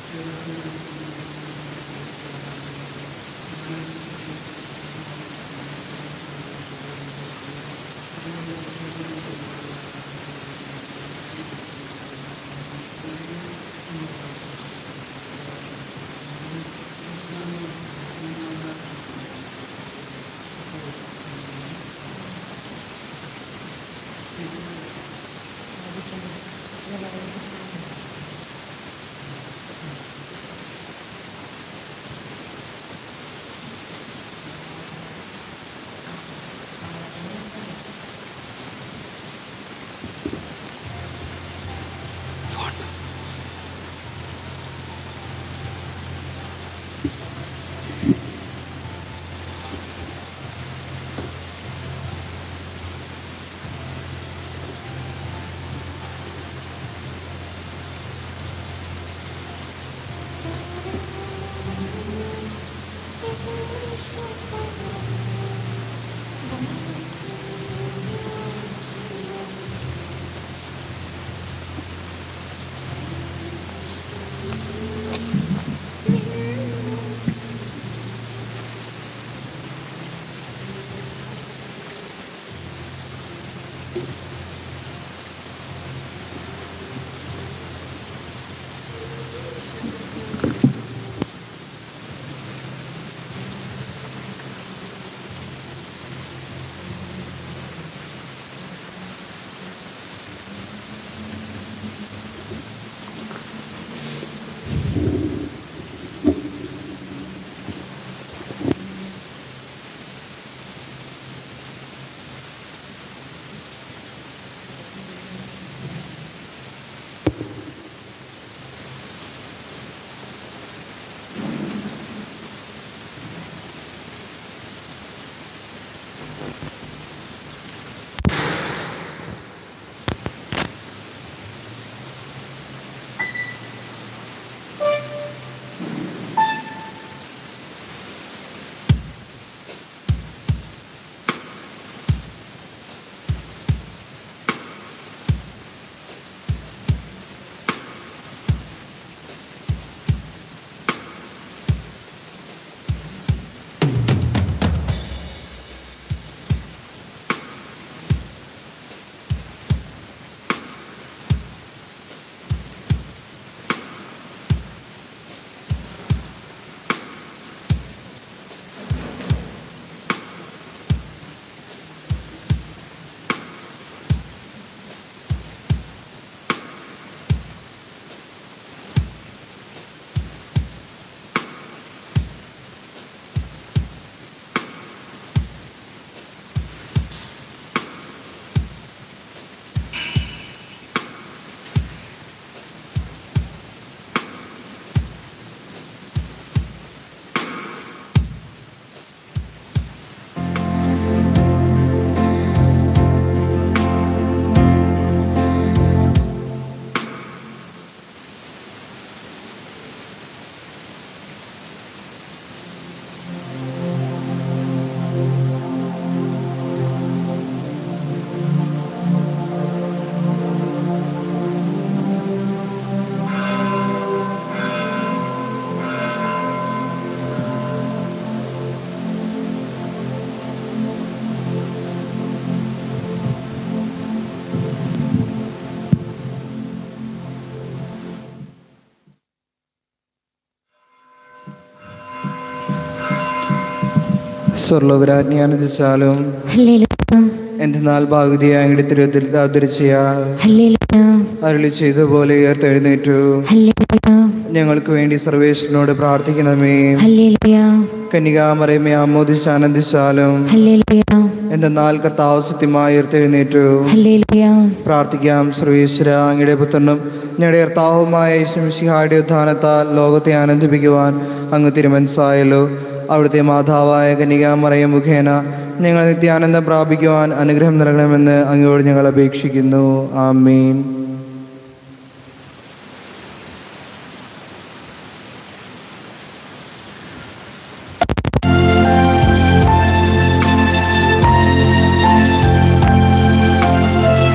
സ്വർലോകരാജ്ഞി ആനന്ദിച്ചാലും hallelujah എന്തെന്നാൽ ഭാഗവതിയായ അങ്ങയുടെ തിരുവത്തിൽ അവതരിച്ചയാൾ hallelujah അരുളി ചെയ്ത പോലെ ഉയർത്തെഴുന്നേറ്റു ഹല്ലേലൂയ ഞങ്ങൾക്ക് വേണ്ടി സർവേശ്വരനോട് പ്രാർത്ഥിക്കണമേ ഹല്ലേലൂയ കന്യകാമറയമേ ആമോദിച്ച് ആനന്ദിച്ചാലും ഹല്ലേലൂയ എന്തെന്നാൽ കർത്താവ് സത്യമായി ഉയർത്തെഴുന്നേറ്റു ഹല്ലേലൂയ പ്രാർത്ഥിക്കാം സർവേശ്വര അങ്ങയുടെ പുത്രനും ഞങ്ങളുടെ കർത്താവുമായ ശംഷിഹായുടെ ഉദ്ധാനത്താൽ ലോകത്തെ ആനന്ദിപ്പിക്കുവാൻ അങ്ങ് തിരുമനസ്സായല്ലോ അവിടുത്തെ മാതാവായ കന്യകാമറയം മുഖേന ഞങ്ങൾ നിത്യാനന്ദം പ്രാപിക്കുവാൻ അനുഗ്രഹം നൽകണമെന്ന് അങ്ങയോട് ഞങ്ങൾ അപേക്ഷിക്കുന്നു ആമീൻ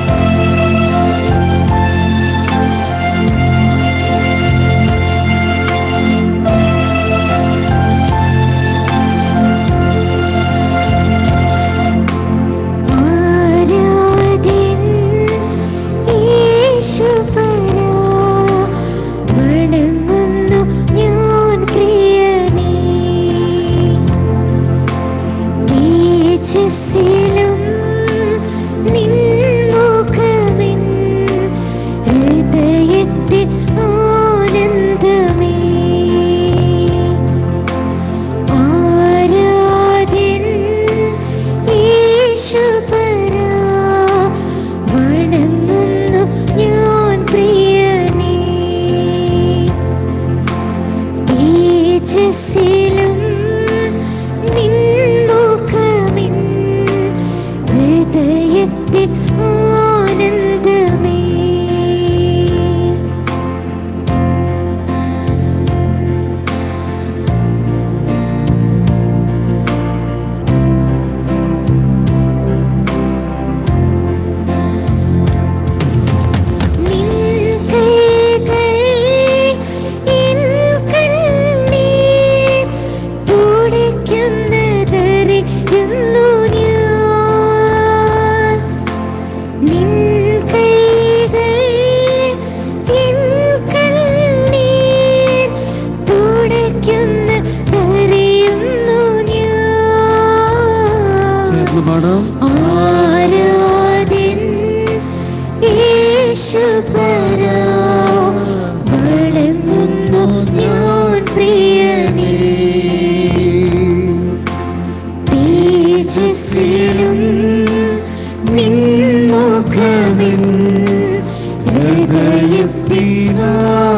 ും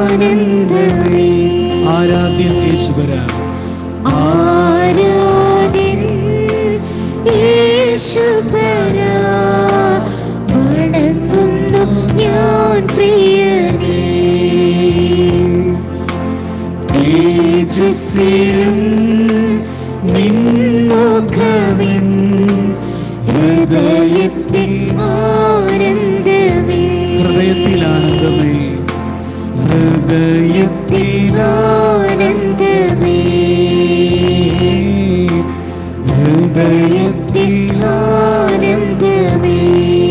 ആനന്ദമേ ആരാധ്യൻ യേശുവര ആരാധ്യൻ യേശുപരാ വണങ്ങുന്നു ഞാൻ പ്രിയനേ തേജസ്സിലും നിൻമുഖമിൻ ഹൃദയത്തിൽ ആനന്ദമേ ഹൃദയത്തിൽ ആനന്ദമേ ഹൃദയത്തിൽ ആനന്ദമേ ഹൃദയത്തിൽ ആനന്ദമേ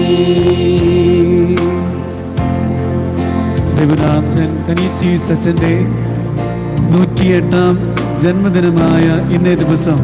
ദേവദാസൻ കനീസി സച്ചന്റെ നൂറ്റിയെട്ടാം ജന്മദിനമായ ഇന്നേ ദിവസം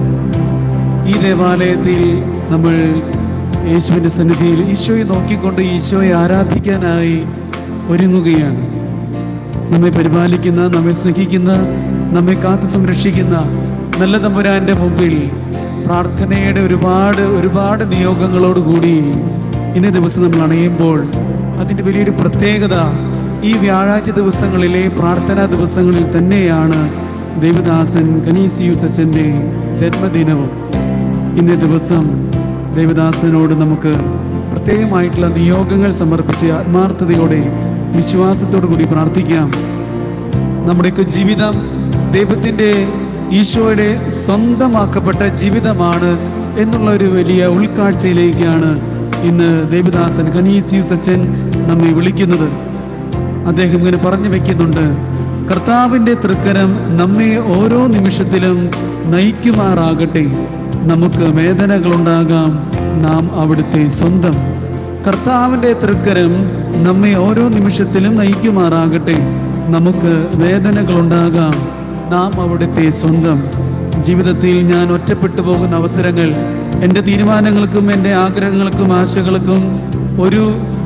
ഈ ദേവാലയത്തിൽ നമ്മൾ യേശുവിൻ്റെ സന്നിധിയിൽ ഈശോയെ നോക്കിക്കൊണ്ട് ഈശോയെ ആരാധിക്കാനായി ഒരുങ്ങുകയാണ് നമ്മെ പരിപാലിക്കുന്ന നമ്മെ സ്നേഹിക്കുന്ന നമ്മെ കാത്തു സംരക്ഷിക്കുന്ന നല്ല തമ്പുരാന്റെ മുമ്പിൽ പ്രാർത്ഥനയുടെ ഒരുപാട് ഒരുപാട് നിയോഗങ്ങളോടുകൂടി ഇന്നേ ദിവസം നമ്മൾ അണയുമ്പോൾ അതിൻ്റെ വലിയൊരു പ്രത്യേകത ഈ വ്യാഴാഴ്ച ദിവസങ്ങളിലെ പ്രാർത്ഥനാ ദിവസങ്ങളിൽ തന്നെയാണ് ദേവദാസൻ കനീസിയൂസ് അച്ഛൻ്റെ ജന്മദിനവും ഇന്നേ ദിവസം ദേവദാസനോട് നമുക്ക് പ്രത്യേകമായിട്ടുള്ള നിയോഗങ്ങൾ സമർപ്പിച്ച് ആത്മാർത്ഥതയോടെ വിശ്വാസത്തോടു കൂടി പ്രാർത്ഥിക്കാം നമ്മുടെയൊക്കെ ജീവിതം ദൈവത്തിൻ്റെ ഈശോയുടെ സ്വന്തമാക്കപ്പെട്ട ജീവിതമാണ് എന്നുള്ള ഒരു വലിയ ഉൾക്കാഴ്ചയിലേക്കാണ് ഇന്ന് ദേവദാസൻ ഖനീസിയൂസ് അച്ഛൻ നമ്മെ വിളിക്കുന്നത് അദ്ദേഹം ഇങ്ങനെ പറഞ്ഞു വെക്കുന്നുണ്ട് കർത്താവിൻ്റെ തൃക്കരം നമ്മെ ഓരോ നിമിഷത്തിലും നയിക്കുമാറാകട്ടെ നമുക്ക് വേദനകളുണ്ടാകാം നാം അവിടുത്തെ സ്വന്തം കർത്താവിൻ്റെ തൃക്കരം നമ്മെ ഓരോ നിമിഷത്തിലും നയിക്കുമാറാകട്ടെ നമുക്ക് വേദനകളുണ്ടാകാം നാം അവിടുത്തെ സ്വന്തം ജീവിതത്തിൽ ഞാൻ ഒറ്റപ്പെട്ടു പോകുന്ന അവസരങ്ങൾ എൻ്റെ തീരുമാനങ്ങൾക്കും എൻ്റെ ആഗ്രഹങ്ങൾക്കും ആശകൾക്കും ഒരു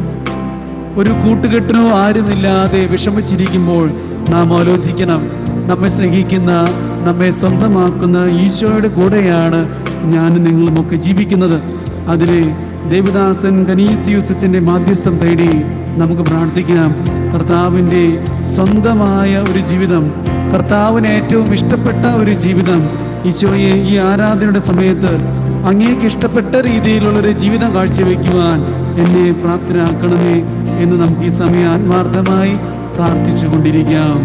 ഒരു കൂട്ടുകെട്ടിനോ ആരുമില്ലാതെ വിഷമിച്ചിരിക്കുമ്പോൾ നാം ആലോചിക്കണം നമ്മെ സ്നേഹിക്കുന്ന നമ്മെ സ്വന്തമാക്കുന്ന ഈശോയുടെ കൂടെയാണ് ഞാൻ നിങ്ങളുമൊക്കെ ജീവിക്കുന്നത് അതിലെ ദേവദാസൻ കനീസിയൂസച്ചിൻ്റെ മാധ്യസ്ഥം തേടി നമുക്ക് പ്രാർത്ഥിക്കാം കർത്താവിൻ്റെ സ്വന്തമായ ഒരു ജീവിതം കർത്താവിന് ഏറ്റവും ഇഷ്ടപ്പെട്ട ഒരു ജീവിതം ഈശോയെ ഈ ആരാധനയുടെ സമയത്ത് അങ്ങേക്ക് ഇഷ്ടപ്പെട്ട രീതിയിലുള്ള ഒരു ജീവിതം കാഴ്ചവെക്കുവാൻ എന്നെ പ്രാപ്തരാക്കണമേ എന്ന് നമുക്ക് ഈ സമയം ആത്മാർത്ഥമായി പ്രാർത്ഥിച്ചു കൊണ്ടിരിക്കാം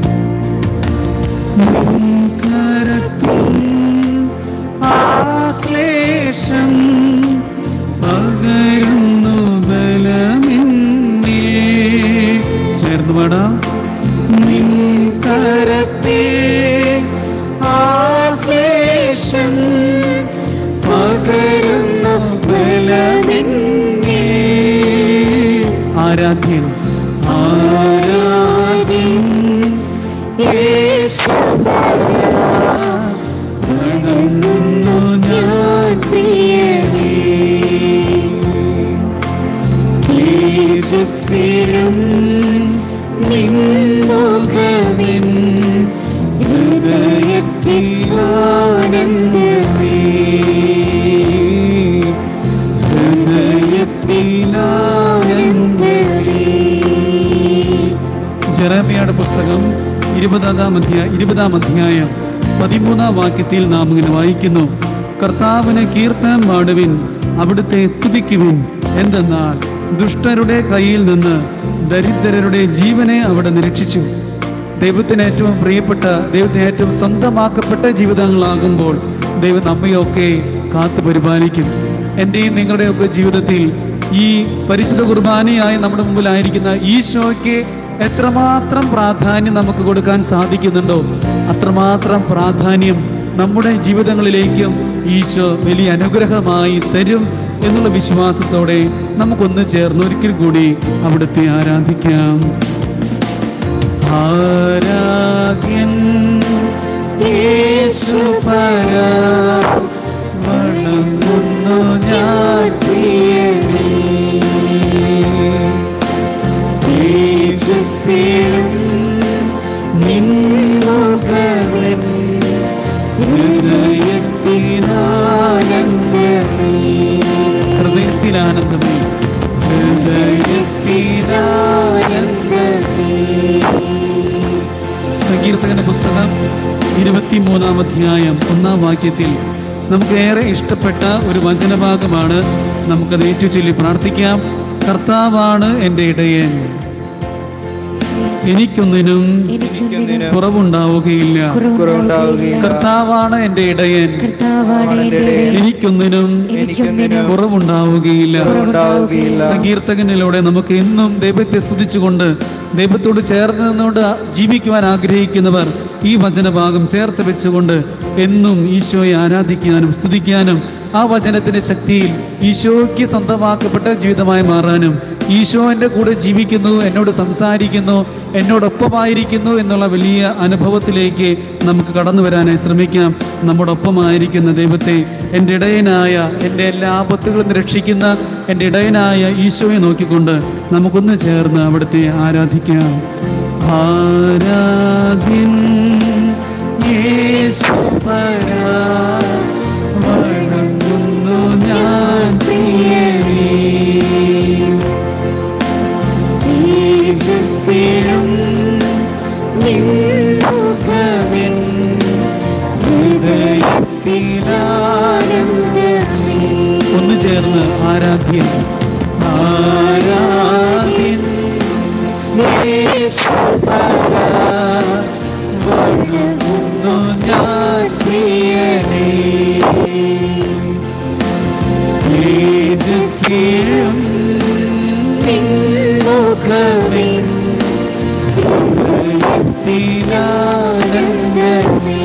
ആശ്ലേഷം പകരുന്നു ബലമിന്നിൽ ചേർന്ന് പാടാം നിൻ കരത്തിൽ ആശ്ലേഷം പകരുന്നു ബലമിന്നിൽ ആരാധ്യൻ ആരാധ്യൻ വണങ്ങുന്നു ഞാൻ പ്രിയനേ തേജസ്സിലും നിൻമുഖമിൻ ഹൃദയത്തിൽ ആനന്ദമേ ഹൃദയത്തിൽ ആനന്ദമേ ജെറേമിയയുടെ പുസ്തകം ഇരുപതാം അധ്യായ ഇരുപതാം അധ്യായം പതിമൂന്നാം വാക്യത്തിൽ നാം ഇങ്ങനെ വായിക്കുന്നു കർത്താവിന് കീർത്തനം പാടുവിൻ അവിടുത്തെ സ്തുതിക്കുവിൻ എന്തെന്നാൽ ദുഷ്ടരുടെ കയ്യിൽ നിന്ന് ദരിദ്രരുടെ ജീവനെ അവിടെ നിരീക്ഷിച്ചു ദൈവത്തിന് ഏറ്റവും പ്രിയപ്പെട്ട ദൈവത്തിന് ഏറ്റവും സ്വന്തമാക്കപ്പെട്ട ജീവിതങ്ങളാകുമ്പോൾ ദൈവം നമ്മയൊക്കെ കാത്തു പരിപാലിക്കും എൻ്റെയും നിങ്ങളുടെയൊക്കെ ജീവിതത്തിൽ ഈ പരിശുദ്ധ കുർബാനയായി നമ്മുടെ മുമ്പിലായിരിക്കുന്ന ഈശോയ്ക്ക് എത്രമാത്രം പ്രാധാന്യം നമുക്ക് കൊടുക്കാൻ സാധിക്കുന്നുണ്ടോ അത്രമാത്രം പ്രാധാന്യം നമ്മുടെ ജീവിതങ്ങളിലേക്കും ഈശോ വലിയ അനുഗ്രഹമായി തരും എന്നുള്ള വിശ്വാസത്തോടെ നമുക്കൊന്ന് ചേർന്ന് ഒരിക്കൽ കൂടി അവിടുത്തെ ആരാധിക്കാം ആരാധ്യൻ യേശുപരാ വണങ്ങുന്നു ഞാൻ പ്രിയനേ തേജസ്സിലും നിൻമുഖമിൻ ഹൃദയത്തിൽ ആനന്ദമേ ഹൃദയത്തിൽ ആനന്ദമേ ഹൃദയത്തിൽ ആനന്ദമേ സങ്കീർത്തകന്റെ പുസ്തകം ഇരുപത്തിമൂന്നാം അധ്യായം ഒന്നാം വാക്യത്തിൽ നമുക്ക് ഏറെ ഇഷ്ടപ്പെട്ട ഒരു വചനഭാഗമാണ് നമുക്കത് ഏറ്റുചൊല്ലി പ്രാർത്ഥിക്കാം കർത്താവാണ് എൻ്റെ ഇടയൻ എനിക്കൊന്നിനും എനിക്കൊന്നിനും കുറവുണ്ടാവുകയില്ല കുറവുണ്ടാവുകയില്ല കർത്താവാണ് എൻ്റെ ഇടയൻ കർത്താവാണ് എൻ്റെ ഇടയൻ. എനിക്കൊന്നിനും എനിക്കൊന്നിനും കുറവുണ്ടാവുകയില്ല ഉണ്ടാവുകയില്ല സങ്കീർത്തകനിലൂടെ നമുക്ക് എന്നും ദൈവത്തെ സ്തുതിച്ചുകൊണ്ട് ദൈവത്തോട് ചേർന്ന് നിന്നുകൊണ്ട് ജീവിക്കുവാൻ ആഗ്രഹിക്കുന്നവർ ഈ വചനഭാഗം ചേർത്ത് വെച്ചുകൊണ്ട് എന്നും ഈശോയെ ആരാധിക്കാനും സ്തുതിക്കാനും ആ വചനത്തിന്റെ ശക്തിയിൽ ഈശോയ്ക്ക് സ്വന്തമാക്കപ്പെട്ട ജീവിതമായി മാറാനും ഈശോ എൻ്റെ കൂടെ ജീവിക്കുന്നു എന്നോട് സംസാരിക്കുന്നു എന്നോടൊപ്പമായിരിക്കുന്നു എന്നുള്ള വലിയ അനുഭവത്തിലേക്ക് നമുക്ക് കടന്നു വരാനായി ശ്രമിക്കാം നമ്മോടൊപ്പമായിരിക്കുന്ന ദൈവത്തെ എൻ്റെ ഇടയനായ എൻ്റെ എല്ലാ ആപത്തുകളും രക്ഷിക്കുന്ന എൻ്റെ ഇടയനായ ഈശോയെ നോക്കിക്കൊണ്ട് നമുക്കൊന്ന് ചേർന്ന് അവിടുത്തെ ആരാധിക്കാം ആരാധ്യൻ യേശുപരാ വണങ്ങുന്നു ഞാൻ പ്രിയനേ തേജസ്സിലും നിൻമുഖമെൻ ഹൃദയത്തിലാനന്ദമേ. ഒന്ന് ചേർന്ന് ആരാധ്യൻ ആരാധ്യൻ യേശുപരാ വണങ്ങുന്നു ഞാൻ പ്രിയനേ തേജസ്സിലും നിൻമുഖമെൻ ഹൃദയത്തിലാനന്ദമേ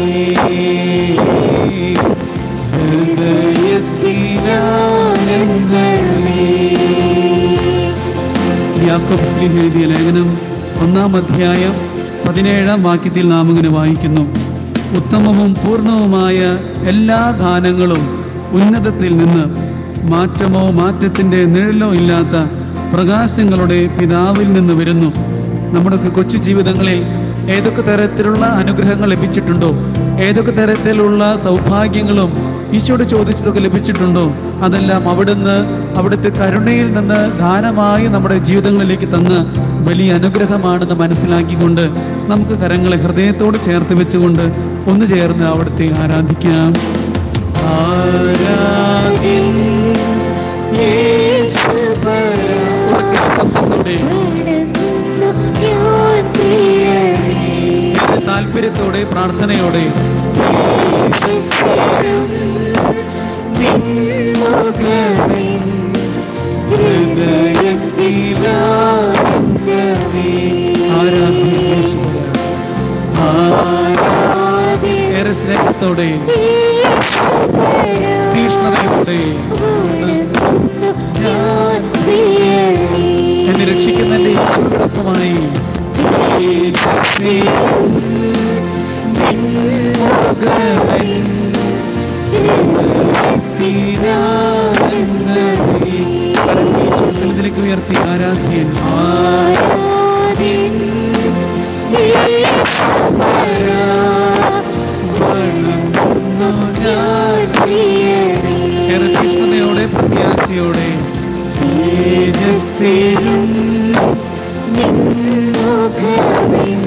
ഹൃദയത്തിലാനന്ദമേ യാക്കോബ് സ്ലീഹ എഴുതിയ ലേഖനം ഒന്നാം അധ്യായം പതിനേഴാം വാക്യത്തിൽ നാം ഇങ്ങനെ വായിക്കുന്നു ഉത്തമവും പൂർണ്ണവുമായ എല്ലാ ദാനങ്ങളും ഉന്നതത്തിൽ നിന്ന് മാറ്റമോ മാറ്റത്തിൻ്റെ നിഴലോ ഇല്ലാത്ത പ്രകാശങ്ങളുടെ പിതാവിൽ നിന്ന് വരുന്നു നമ്മുടെ കൊച്ചു ജീവിതങ്ങളിൽ ഏതൊക്കെ തരത്തിലുള്ള അനുഗ്രഹങ്ങൾ ലഭിച്ചിട്ടുണ്ടോ ഏതൊക്കെ തരത്തിലുള്ള സൗഭാഗ്യങ്ങളും ഈശോട് ചോദിച്ചതൊക്കെ ലഭിച്ചിട്ടുണ്ടോ അതെല്ലാം അവിടുന്ന് അവിടുത്തെ കരുണയിൽ നിന്ന് ദാനമായി നമ്മുടെ ജീവിതങ്ങളിലേക്ക് തന്ന വലിയ അനുഗ്രഹമാണെന്ന് മനസ്സിലാക്കിക്കൊണ്ട് നമുക്ക് കരങ്ങളെ ഹൃദയത്തോട് ചേർത്ത് വെച്ചുകൊണ്ട് ഒന്ന് ചേർന്ന് അവിടുത്തെ ആരാധിക്കാം ആരാധ്യൻ യേശുപരാ. ഉറക്കെ ശബ്ദത്തോടെ വണങ്ങുന്നു ഞാൻ പ്രിയനേ. ഏറെ താല്പര്യത്തോടെ പ്രാർത്ഥനയോടെ തേജസ്സിലും നിൻമുഖമെൻ ഹൃദയത്തിലാനന്ദമേ. ആരാധ്യൻ യേശുപരാ. ആരാധ്യൻ ഏറെ സ്നേഹത്തോടെ യേശുപരാ. തീഷ്ണതയോടെ വണങ്ങുന്നു ഞാൻ പ്രിയനേ. എന്നെ രക്ഷിക്കുന്ന എൻ്റെ യേശുവിനൊപ്പമായി തേജസ്സിലും നിൻമുഖമെൻ സ്ഥലത്തിലേക്ക് ഉയർത്തി ആരാധ്യൻ ആരാധ്യൻ യേശുപരാ. വണങ്ങുന്നു ഞാൻ പ്രിയനേ. ഏറെ തീഷ്ണതയോടെ പ്രത്യാശയോടെ തേജസ്സിലും നിൻമുഖമെൻ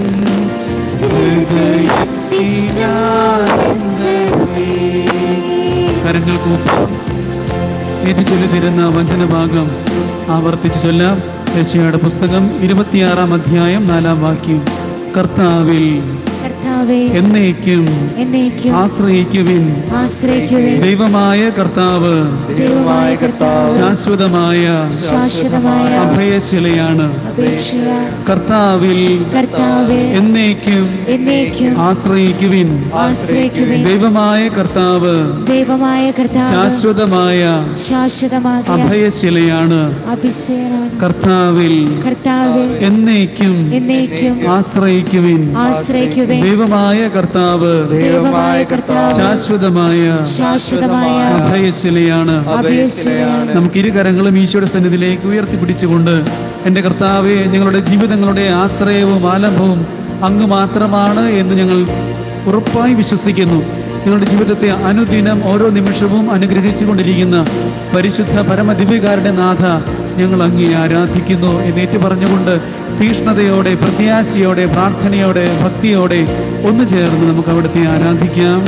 ഹൃദയത്തിലാനന്ദമേ. കരങ്ങൾ കൂപ്പാം ഏറ്റു ചൊല്ലി തരുന്ന വചനഭാഗം ആവർത്തിച്ച് ചൊല്ലാം യശയുടെ പുസ്തകം ഇരുപത്തിയാറാം അധ്യായം നാലാം വാക്യം കർത്താവിൽ കർത്താവേ എന്നേക്കും എന്നേക്കും ആശ്രയിക്കുവിൻ ആശ്രയിക്കുവിൻ ദൈവമായ കർത്താവ് ദൈവമായ കർത്താവ് ശാശ്വതമായ ശാശ്വതമായ അഭയശിലയാണ് അപേക്ഷ കർത്താവിൽ കർത്താവേ എന്നേക്കും എന്നേക്കും ആശ്രയിക്കുവിൻ ആശ്രയിക്കുവിൻ ദൈവമായ കർത്താവ് ദൈവമായ കർത്താവ് ശാശ്വതമായ ശാശ്വതമായ അഭയശിലയാണ് അഭിഷേകമാണ് കർത്താവിൽ കർത്താവേ എന്നേക്കും എന്നേക്കും ആശ്രയിക്കുവിൻ ആശ്രയിക്കുവിൻ ദൈവമായ കർത്താവ് ദൈവമായ കർത്താവ് ശാശ്വതമായ ശാശ്വതമായ അഭയശിലയാണ് അഭയശിലയാണ് നമുക്ക് ഇരു കരങ്ങളും ഈശോയുടെ സന്നിധിയിലേക്ക് ഉയർത്തിപ്പിടിച്ചുകൊണ്ട് എൻ്റെ കർത്താവെ ഞങ്ങളുടെ ജീവിതങ്ങളുടെ ആശ്രയവും ആലംബവും അങ്ങ് മാത്രമാണ് എന്ന് ഞങ്ങൾ ഉറപ്പായി വിശ്വസിക്കുന്നു ഞങ്ങളുടെ ജീവിതത്തെ അനുദിനം ഓരോ നിമിഷവും അനുഗ്രഹിച്ചു കൊണ്ടിരിക്കുന്ന പരിശുദ്ധ പരമദിവ്യകാരുടെ നാഥ ഞങ്ങൾ അങ്ങേ ആരാധിക്കുന്നു എന്നേറ്റു പറഞ്ഞുകൊണ്ട് തീഷ്ണതയോടെ പ്രത്യാശയോടെ പ്രാർത്ഥനയോടെ ഭക്തിയോടെ ഒന്നു ചേർന്ന് നമുക്ക് അവിടുത്തെ ആരാധിക്കാം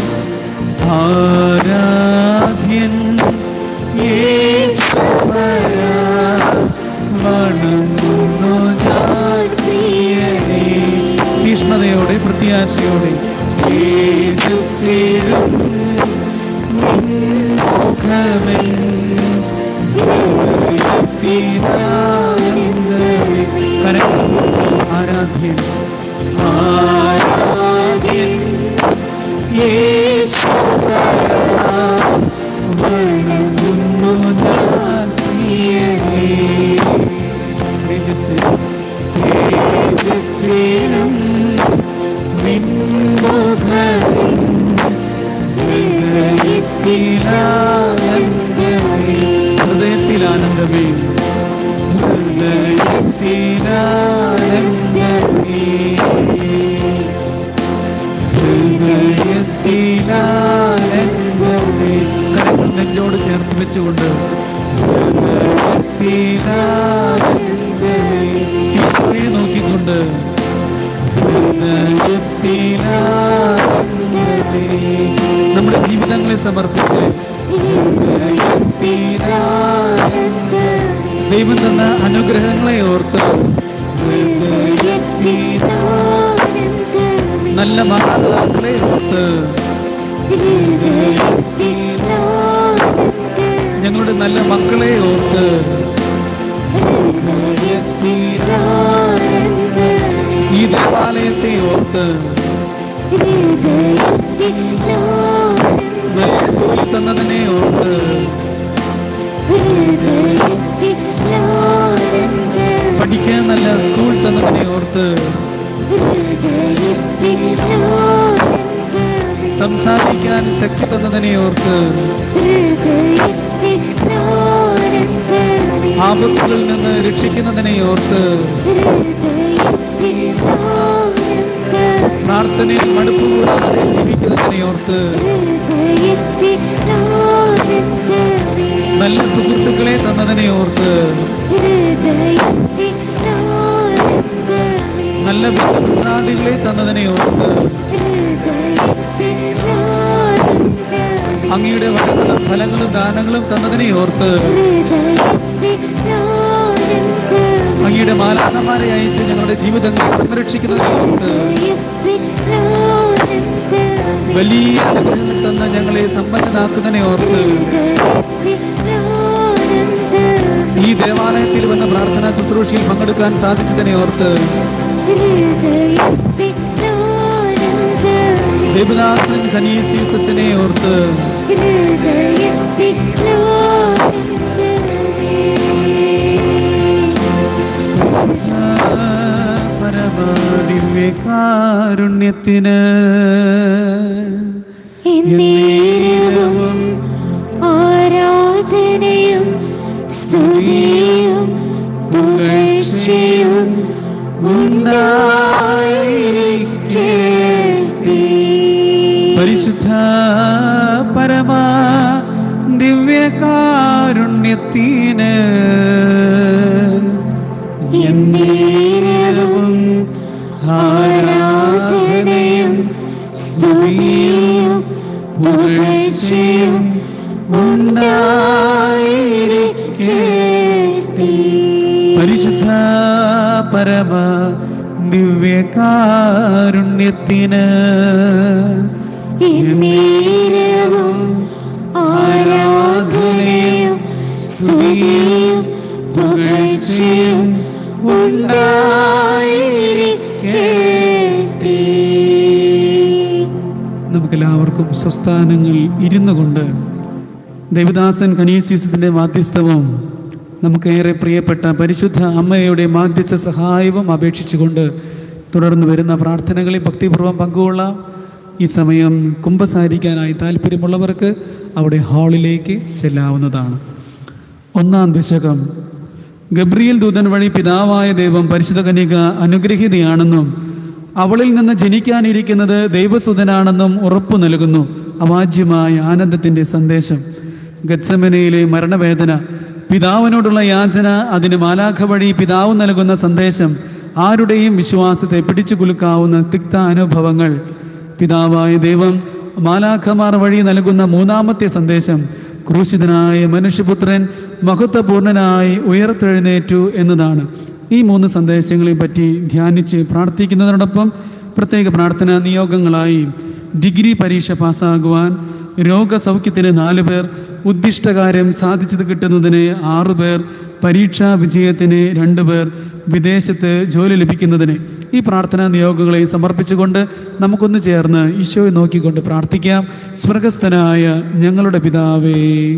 ആരാധ്യൻ യേശുവരാ, വണങ്ങുന്നു ഞാൻ പ്രിയനേ. തീഷ്ണതയോടെ പ്രത്യാശയോടെ യേശുസിലും മുഖമൻ കരങ്ങൾ ആരാധ്യൻ ആരാധ്യൻ യേശുവണങ്ങുന്നു ഞാൻ പ്രിയനേ. തേജസ്സിലും തേജസ്സിലും വിൺമുഖരിൻ ഹൃദയത്തിലാനന്ദമേ ഹൃദയത്തിലാനന്ദമേ ഹൃദയത്തിലാനന്ദമേ ഹൃദയത്തിലാനന്ദമേ കരങ്ങൾ നെഞ്ചോട് ചേർത്ത് വെച്ചുകൊണ്ട് ഹൃദയത്തിലാനന്ദമേ ഈശോയെ നോക്കിക്കൊണ്ട് ഹൃദയത്തിലാനന്ദമേ നമ്മുടെ ജീവിതങ്ങളെ സമർപ്പിച്ച് ഹൃദയത്തിലാനന്ദമേ ദൈവം തന്ന അനുഗ്രഹങ്ങളെ ഓർത്ത് നല്ല മാതാപിതാക്കളെ ഓർത്ത് ഞങ്ങളുടെ നല്ല മക്കളെ ഓർത്ത് ഈ ദേവാലയത്തെ ഓർത്ത് വലിയ ജോലി തന്നതിനെ ഓർത്ത് പഠിക്കാൻ നല്ല സ്കൂൾ തന്നതിനെ ഓർത്ത് സംസാരിക്കാൻ ശക്തി തന്നതിനെ ഓർത്ത് ആപത്തുകളിൽ നിന്ന് രക്ഷിക്കുന്നതിനെ ഓർത്ത് പ്രാർത്ഥനയിൽ മടുപ്പ് കൂടാതെ ജീവിക്കുന്നതിനെ ഓർത്ത് നല്ല സുഹൃത്തുക്കളെ തന്നതിനെ ഓർത്ത് നല്ല ബന്ധുപ്രാതികളെ തന്നതിനെ ഓർത്ത് അങ്ങയുടെ വഴികളും ഫലങ്ങളും ദാനങ്ങളും തന്നതിനെ ഓർത്ത് അങ്ങയുടെ മാലാഹമാരെ അയച്ച് ഞങ്ങളുടെ ജീവിതങ്ങളെ സംരക്ഷിക്കുന്നതിനെ ഓർത്ത് വലിയ അനുഗ്രഹങ്ങൾ തന്ന ഞങ്ങളെ സമ്പന്നനാക്കുന്നതിനെ ഓർത്ത് ഈ ദേവാലയത്തിൽ വന്ന പ്രാർത്ഥനാ ശുശ്രൂഷയിൽ പങ്കെടുക്കാൻ സാധിച്ചതിനെ ഓർത്ത് ദേവദാസൻ ഖനീസി സച്ചനെ ഓർത്ത് പരമാദിവ്യകാരുണ്യത്തിന് എന്നേരവും ആരാധനയും സ്തുതിയും പുകഴ്ചയും ഉണ്ടായിരിക്കട്ടെ പരിശുദ്ധ പരമാ ദിവ്യകാരുണ്യത്തിന് എന്നേരവും ആരാധനയും സ്തുതിയും പുകഴ്ചയും ഉണ്ടായിരിക്കട്ടെ പരിശുദ്ധ പരമ ദിവ്യകാരുണ്യത്തിന് എന്നേരവും ആരാധനയും സ്തുതിയും പുകഴ്ചയും ഉണ്ടായിരിക്കട്ടെ നമുക്കെല്ലാവർക്കും സ്വസ്ഥാനങ്ങൾ ഇരുന്നു കൊണ്ട് ദേവദാസൻ ഖനീസിയസിൻ്റെ മാധ്യസ്ഥവും നമുക്കേറെ പ്രിയപ്പെട്ട പരിശുദ്ധ അമ്മയുടെ മാധ്യസ്ഥ സഹായവും അപേക്ഷിച്ചുകൊണ്ട് തുടർന്ന് വരുന്ന പ്രാർത്ഥനകളിൽ ഭക്തിപൂർവ്വം പങ്കുകൊള്ളാം ഈ സമയം കുംഭസാരിക്കാനായി താല്പര്യമുള്ളവർക്ക് അവിടെ ഹാളിലേക്ക് ചെല്ലാവുന്നതാണ് ഒന്നാം ദശകം ഗബ്രിയേൽ ദൂതൻ വഴി പിതാവായ ദൈവം പരിശുദ്ധ കന്യക അനുഗ്രഹീതയാണെന്നും അവളിൽ നിന്ന് ജനിക്കാനിരിക്കുന്നത് ദൈവസുതനാണെന്നും ഉറപ്പു നൽകുന്നു അവാജ്യമായ ആനന്ദത്തിൻ്റെ സന്ദേശം ഗത്സമനയിലെ മരണവേദന പിതാവിനോടുള്ള യാചന അതിന് മാലാഖ വഴി പിതാവ് നൽകുന്ന സന്ദേശം ആരുടെയും വിശ്വാസത്തെ പിടിച്ചു കുലുക്കാവുന്ന തിക്ത അനുഭവങ്ങൾ പിതാവായ ദൈവം മാലാഖമാർ വഴി നൽകുന്ന മൂന്നാമത്തെ സന്ദേശം ക്രൂശിതനായ മനുഷ്യപുത്രൻ മഹത്വപൂർണനായി ഉയർത്തെഴുന്നേറ്റു എന്നതാണ് ഈ മൂന്ന് സന്ദേശങ്ങളെ പറ്റി ധ്യാനിച്ച് പ്രാർത്ഥിക്കുന്നതിനോടൊപ്പം പ്രത്യേക പ്രാർത്ഥനാ നിയോഗങ്ങളായി ഡിഗ്രി പരീക്ഷ പാസ്സാകുവാൻ രോഗസൗഖ്യത്തിന് നാല് പേർ ഉദ്ദിഷ്ടകാര്യം സാധിച്ചത് കിട്ടുന്നതിന് ആറു പേർ പരീക്ഷാ വിജയത്തിന് രണ്ട് പേർ വിദേശത്ത് ജോലി ലഭിക്കുന്നതിന് ഈ പ്രാർത്ഥനാ നിയോഗങ്ങളെ സമർപ്പിച്ചുകൊണ്ട് നമുക്കൊന്ന് ചേർന്ന് ഈശോയെ നോക്കിക്കൊണ്ട് പ്രാർത്ഥിക്കാം സ്വർഗസ്ഥനായ ഞങ്ങളുടെ പിതാവേ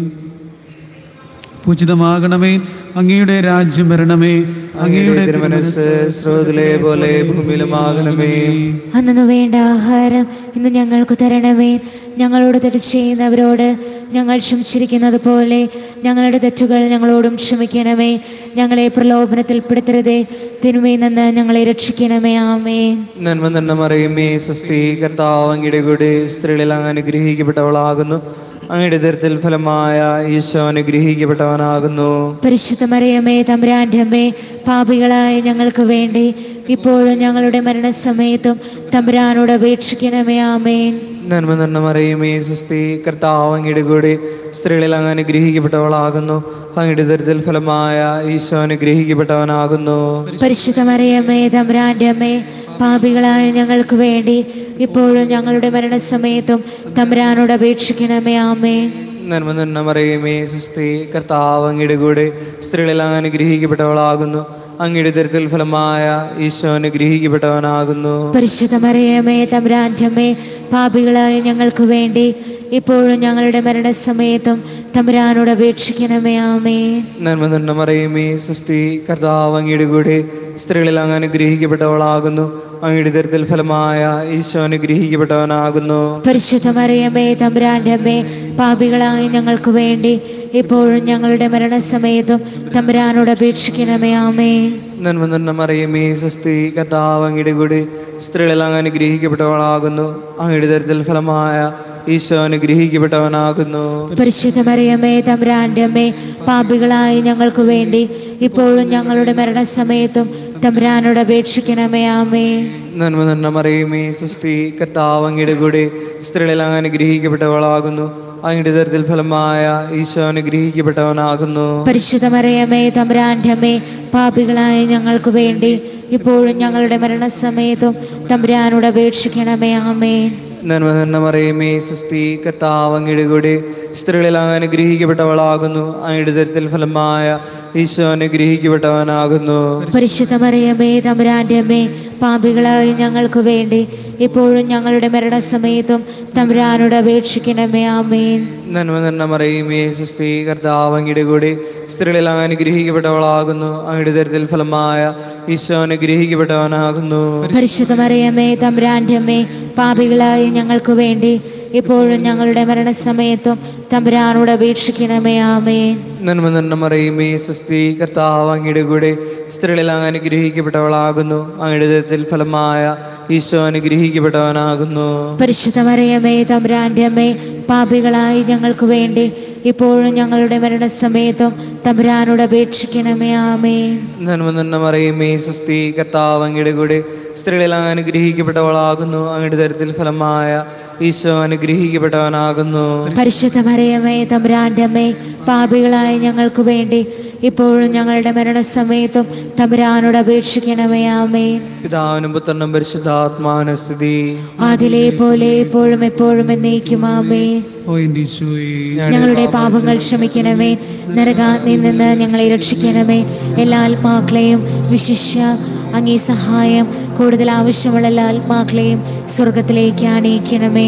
പൂജിതമാകണമേ അങ്ങയുടെ രാജ്യം വരണമേ അങ്ങയുടെ തിരുമനസ് സ്രോതിലെ പോലെ ഭൂമിയിലുമാകണമേ അന്നു വേണ്ട ആഹാരം ഇന്ന് ഞങ്ങൾക്ക് തരണമേ ഞങ്ങളോട് തെറ്റ് ചെയ്യുന്നവരോട് ഞങ്ങൾ ക്ഷമിച്ചിരിക്കുന്നത് പോലെ ഞങ്ങളുടെ തെറ്റുകൾ ഞങ്ങളോടും ക്ഷമിക്കണമേ ഞങ്ങളെ പ്രലോഭനത്തിൽ പെടുത്തരുതേ തിന്മയിൽ നിന്ന് ഞങ്ങളെ രക്ഷിക്കണമേ ആമേ നന്മ തന്നെ മറിയുമേ സ്വസ്തി കർത്താവ് അങ്ങയുടെ കൂടെ സ്ത്രീകളിൽ അങ്ങ് അനുഗ്രഹിക്കപ്പെട്ടവളാകുന്നു അങ്ങയുടെ ദരത്തിൽ ഫലമായ ഈശോ അനുഗ്രഹിക്കപ്പെട്ടവനാകുന്നു പരിശുദ്ധ മറിയമേ തമ്പുരാൻ്റെ അമ്മേ പാപികളായ ഞങ്ങൾക്ക് വേണ്ടി ഇപ്പോഴും ഞങ്ങളുടെ മരണസമയത്തും തമ്പുരാനോട് അപേക്ഷിക്കണമേ ആമേൻ നന്മ തന്നെ മറിയുമേ സ്വസ്തി കർത്താവ് അങ്ങയുടെ കൂടെ സ്ത്രീകളിൽ അങ്ങ് അനുഗ്രഹിക്കപ്പെട്ടവളാകുന്നു അങ്ങയുടെ ദരത്തിൽ ഫലമായ ഈശോ അനുഗ്രഹിക്കപ്പെട്ടവനാകുന്നു പരിശുദ്ധ മറിയമ്മേ തമ്പുരാൻ്റെ അമ്മേ പാപികളായ ഞങ്ങൾക്ക് വേണ്ടി ഇപ്പോഴും ഞങ്ങളുടെ മരണസമയത്തും തമ്പുരാനോട് അപേക്ഷിക്കണമേ ആമേ നന്മ തന്നെ മറിയുമേ സ്വസ്തി കർത്താവ് അങ്ങയുടെ കൂടെ സ്ത്രീകളിൽ അങ്ങ് അനുഗ്രഹിക്കപ്പെട്ടവളാകുന്നു അങ്ങയുടെ ദരത്തിൽ ഫലമായ ഈശോ അനുഗ്രഹിക്കപ്പെട്ടവനാകുന്നു പരിശുദ്ധ മറിയമ്മേ തമ്പുരാൻ്റെ അമ്മേ പാപികളായ ഞങ്ങൾക്ക് വേണ്ടി ഇപ്പോഴും ഞങ്ങളുടെ മരണസമയത്തും തമ്പുരാനോട് അപേക്ഷിക്കണമേ ആമേ നന്മ തന്നെ മറിയുമേ സ്വസ്തി കർത്താവ് അങ്ങയുടെ കൂടെ സ്ത്രീകളിൽ അങ്ങ് അനുഗ്രഹിക്കപ്പെട്ടവളാകുന്നു അങ്ങയുടെ ദരത്തിൽ ഫലമായ ഈശോ അനുഗ്രഹിക്കപ്പെട്ടവനാകുന്നു പരിശുദ്ധ മറിയമ്മേ തമ്പുരാൻ്റെ അമ്മേ പാപികളായ ഞങ്ങൾക്ക് വേണ്ടി ഇപ്പോഴും ഞങ്ങളുടെ മരണസമയത്തും തമ്പുരാനോട് അപേക്ഷിക്കണമേ ആമേ നന്മ തന്നെ മറിയുമേ സ്വസ്തി കർത്താവ് അങ്ങയുടെ കൂടെ സ്ത്രീകളിൽ അങ്ങ് അനുഗ്രഹിക്കപ്പെട്ടവളാകുന്നു അങ്ങയുടെ ദരത്തിൽ ഫലമായ ഈശോ അനുഗ്രഹിക്കപ്പെട്ടവനാകുന്നു പരിശുദ്ധ മറിയമ്മേ തമ്പുരാൻ്റെ അമ്മേ പാപികളായ ഞങ്ങൾക്ക് വേണ്ടി ഇപ്പോഴും ഞങ്ങളുടെ മരണസമയത്തും തമ്പുരാനോട് അപേക്ഷിക്കണമേ ആമേ നന്മ തന്നെ മറിയുമേ സ്വസ്തി കർത്താവ് അങ്ങയുടെ കൂടെ സ്ത്രീകളിൽ അങ്ങ് അനുഗ്രഹിക്കപ്പെട്ടവളാകുന്നു അങ്ങയുടെ ദരത്തിൽ ഫലമായ ഈശോ അനുഗ്രഹിക്കപ്പെട്ടവനാകുന്നു പരിശുദ്ധ മറിയമ്മേ തമ്പുരാൻ്റെ അമ്മേ പാപികളായ ഞങ്ങൾക്ക് വേണ്ടി ഇപ്പോഴും ഞങ്ങളുടെ മരണസമയത്തും തമ്പുരാനോട് അപേക്ഷിക്കണമേ ആമേ നന്മ തന്നെ മറിയുമേ സ്വസ്തി കർത്താവ് അങ്ങയുടെ കൂടെ സ്ത്രീകളിൽ അങ്ങ് അനുഗ്രഹിക്കപ്പെട്ടവളാകുന്നു അങ്ങയുടെ ദരത്തിൽ ഫലമായ ഈശോ അനുഗ്രഹിക്കപ്പെട്ടവനാകുന്നു പരിശുദ്ധ മറിയമ്മേ തമ്പുരാൻ്റെ അമ്മേ പാപികളായ ഞങ്ങൾക്ക് വേണ്ടി ഇപ്പോഴും ഞങ്ങളുടെ മരണസമയത്തും തമ്പുരാനോട് അപേക്ഷിക്കണമേ ആമേൻ നന്മ തന്നെ മറിയുമേ സ്വസ്തി കർത്താവ് അങ്ങയുടെ കൂടെ സ്ത്രീകളിൽ അങ്ങ് അനുഗ്രഹിക്കപ്പെട്ടവളാകുന്നു അങ്ങയുടെ ദരത്തിൽ ഫലമായ ഈശോ അനുഗ്രഹിക്കപ്പെട്ടവനാകുന്നു പരിശുദ്ധ മറിയമ്മേ തമ്പുരാൻ്റെ അമ്മേ പാപികളായ ഞങ്ങൾക്ക് വേണ്ടി ഇപ്പോഴും ഞങ്ങളുടെ മരണസമയത്തും തമ്പുരാനോട് അപേക്ഷിക്കണമേ ആമേൻ നന്മ തന്നെ മറിയുമേ സ്വസ്തി കർത്താവ് അങ്ങയുടെ കൂടെ സ്ത്രീകളിൽ അങ്ങ് അനുഗ്രഹിക്കപ്പെട്ടവളാകുന്നു അങ്ങയുടെ ദരത്തിൽ ഫലമായ ഈശോ അനുഗ്രഹിക്കപ്പെട്ടവനാകുന്നു പരിശുദ്ധ മറിയമ്മേ തമ്പുരാൻ്റെ അമ്മേ പാപികളായി ഞങ്ങൾക്ക് വേണ്ടി ഇപ്പോഴും ഞങ്ങളുടെ മരണസമയത്തും തമ്പുരാനോട് അപേക്ഷിക്കണമേ ആമേൻ നന്മ തന്നെ മറിയുമേ സ്വസ്തി കർത്താവ് അങ്ങയുടെ കൂടെ സ്ത്രീകളിൽ അങ്ങ് അനുഗ്രഹിക്കപ്പെട്ടവളാകുന്നു അങ്ങയുടെ ദരത്തിൽ ഫലമായ ഈശോ അനുഗ്രഹിക്കപ്പെട്ടവനാകുന്നു പരിശുദ്ധ മറിയമ്മേ തമ്പുരാൻ്റെ അമ്മേ പാപികളായ ഞങ്ങൾക്ക് വേണ്ടി ഇപ്പോഴും ഞങ്ങളുടെ മരണസമയത്തും തമ്പുരാനോട് അപേക്ഷിക്കണമേ ആമേ പിതാവിനും പുത്രനും പരിശുദ്ധാത്മാവിനും സ്തുതി അതിലെ പോലെ ഇപ്പോഴും എപ്പോഴും എന്നേക്കും ആമേ ഓ എൻ്റെ ഈശോയെ ഞങ്ങളുടെ പാപങ്ങൾ ക്ഷമിക്കണമേ നരകാഗ്നിയിൽ നിന്ന് ഞങ്ങളെ രക്ഷിക്കണമേ എല്ലാ ആത്മാക്കളെയും വിശിഷ്യ അങ്ങേ സഹായം കൂടുതൽ ആവശ്യമുള്ള എല്ലാ ആത്മാക്കളെയും സ്വർഗത്തിലേക്ക് അണിയിക്കണമേ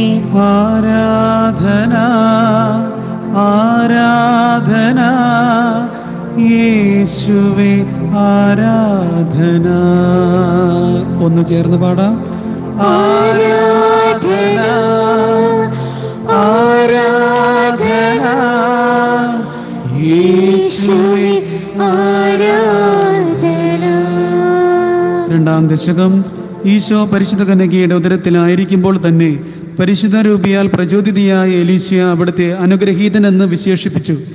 ആരാധന ആരാധന യേശുവേ ആരാധന ഒന്ന് ചേർന്ന് പാടാം ആരാധന ആരാധന യേശുവേ രണ്ടാം ദശകം ഈശോ പരിശുദ്ധ കന്യകയുടെ ഉദരത്തിലായിരിക്കുമ്പോൾ തന്നെ പരിശുദ്ധ രൂപിയാൽ പ്രചോദിതയായ എലീഷ്യ അവിടുത്തെ അനുഗ്രഹീതനെന്ന് വിശേഷിപ്പിച്ചു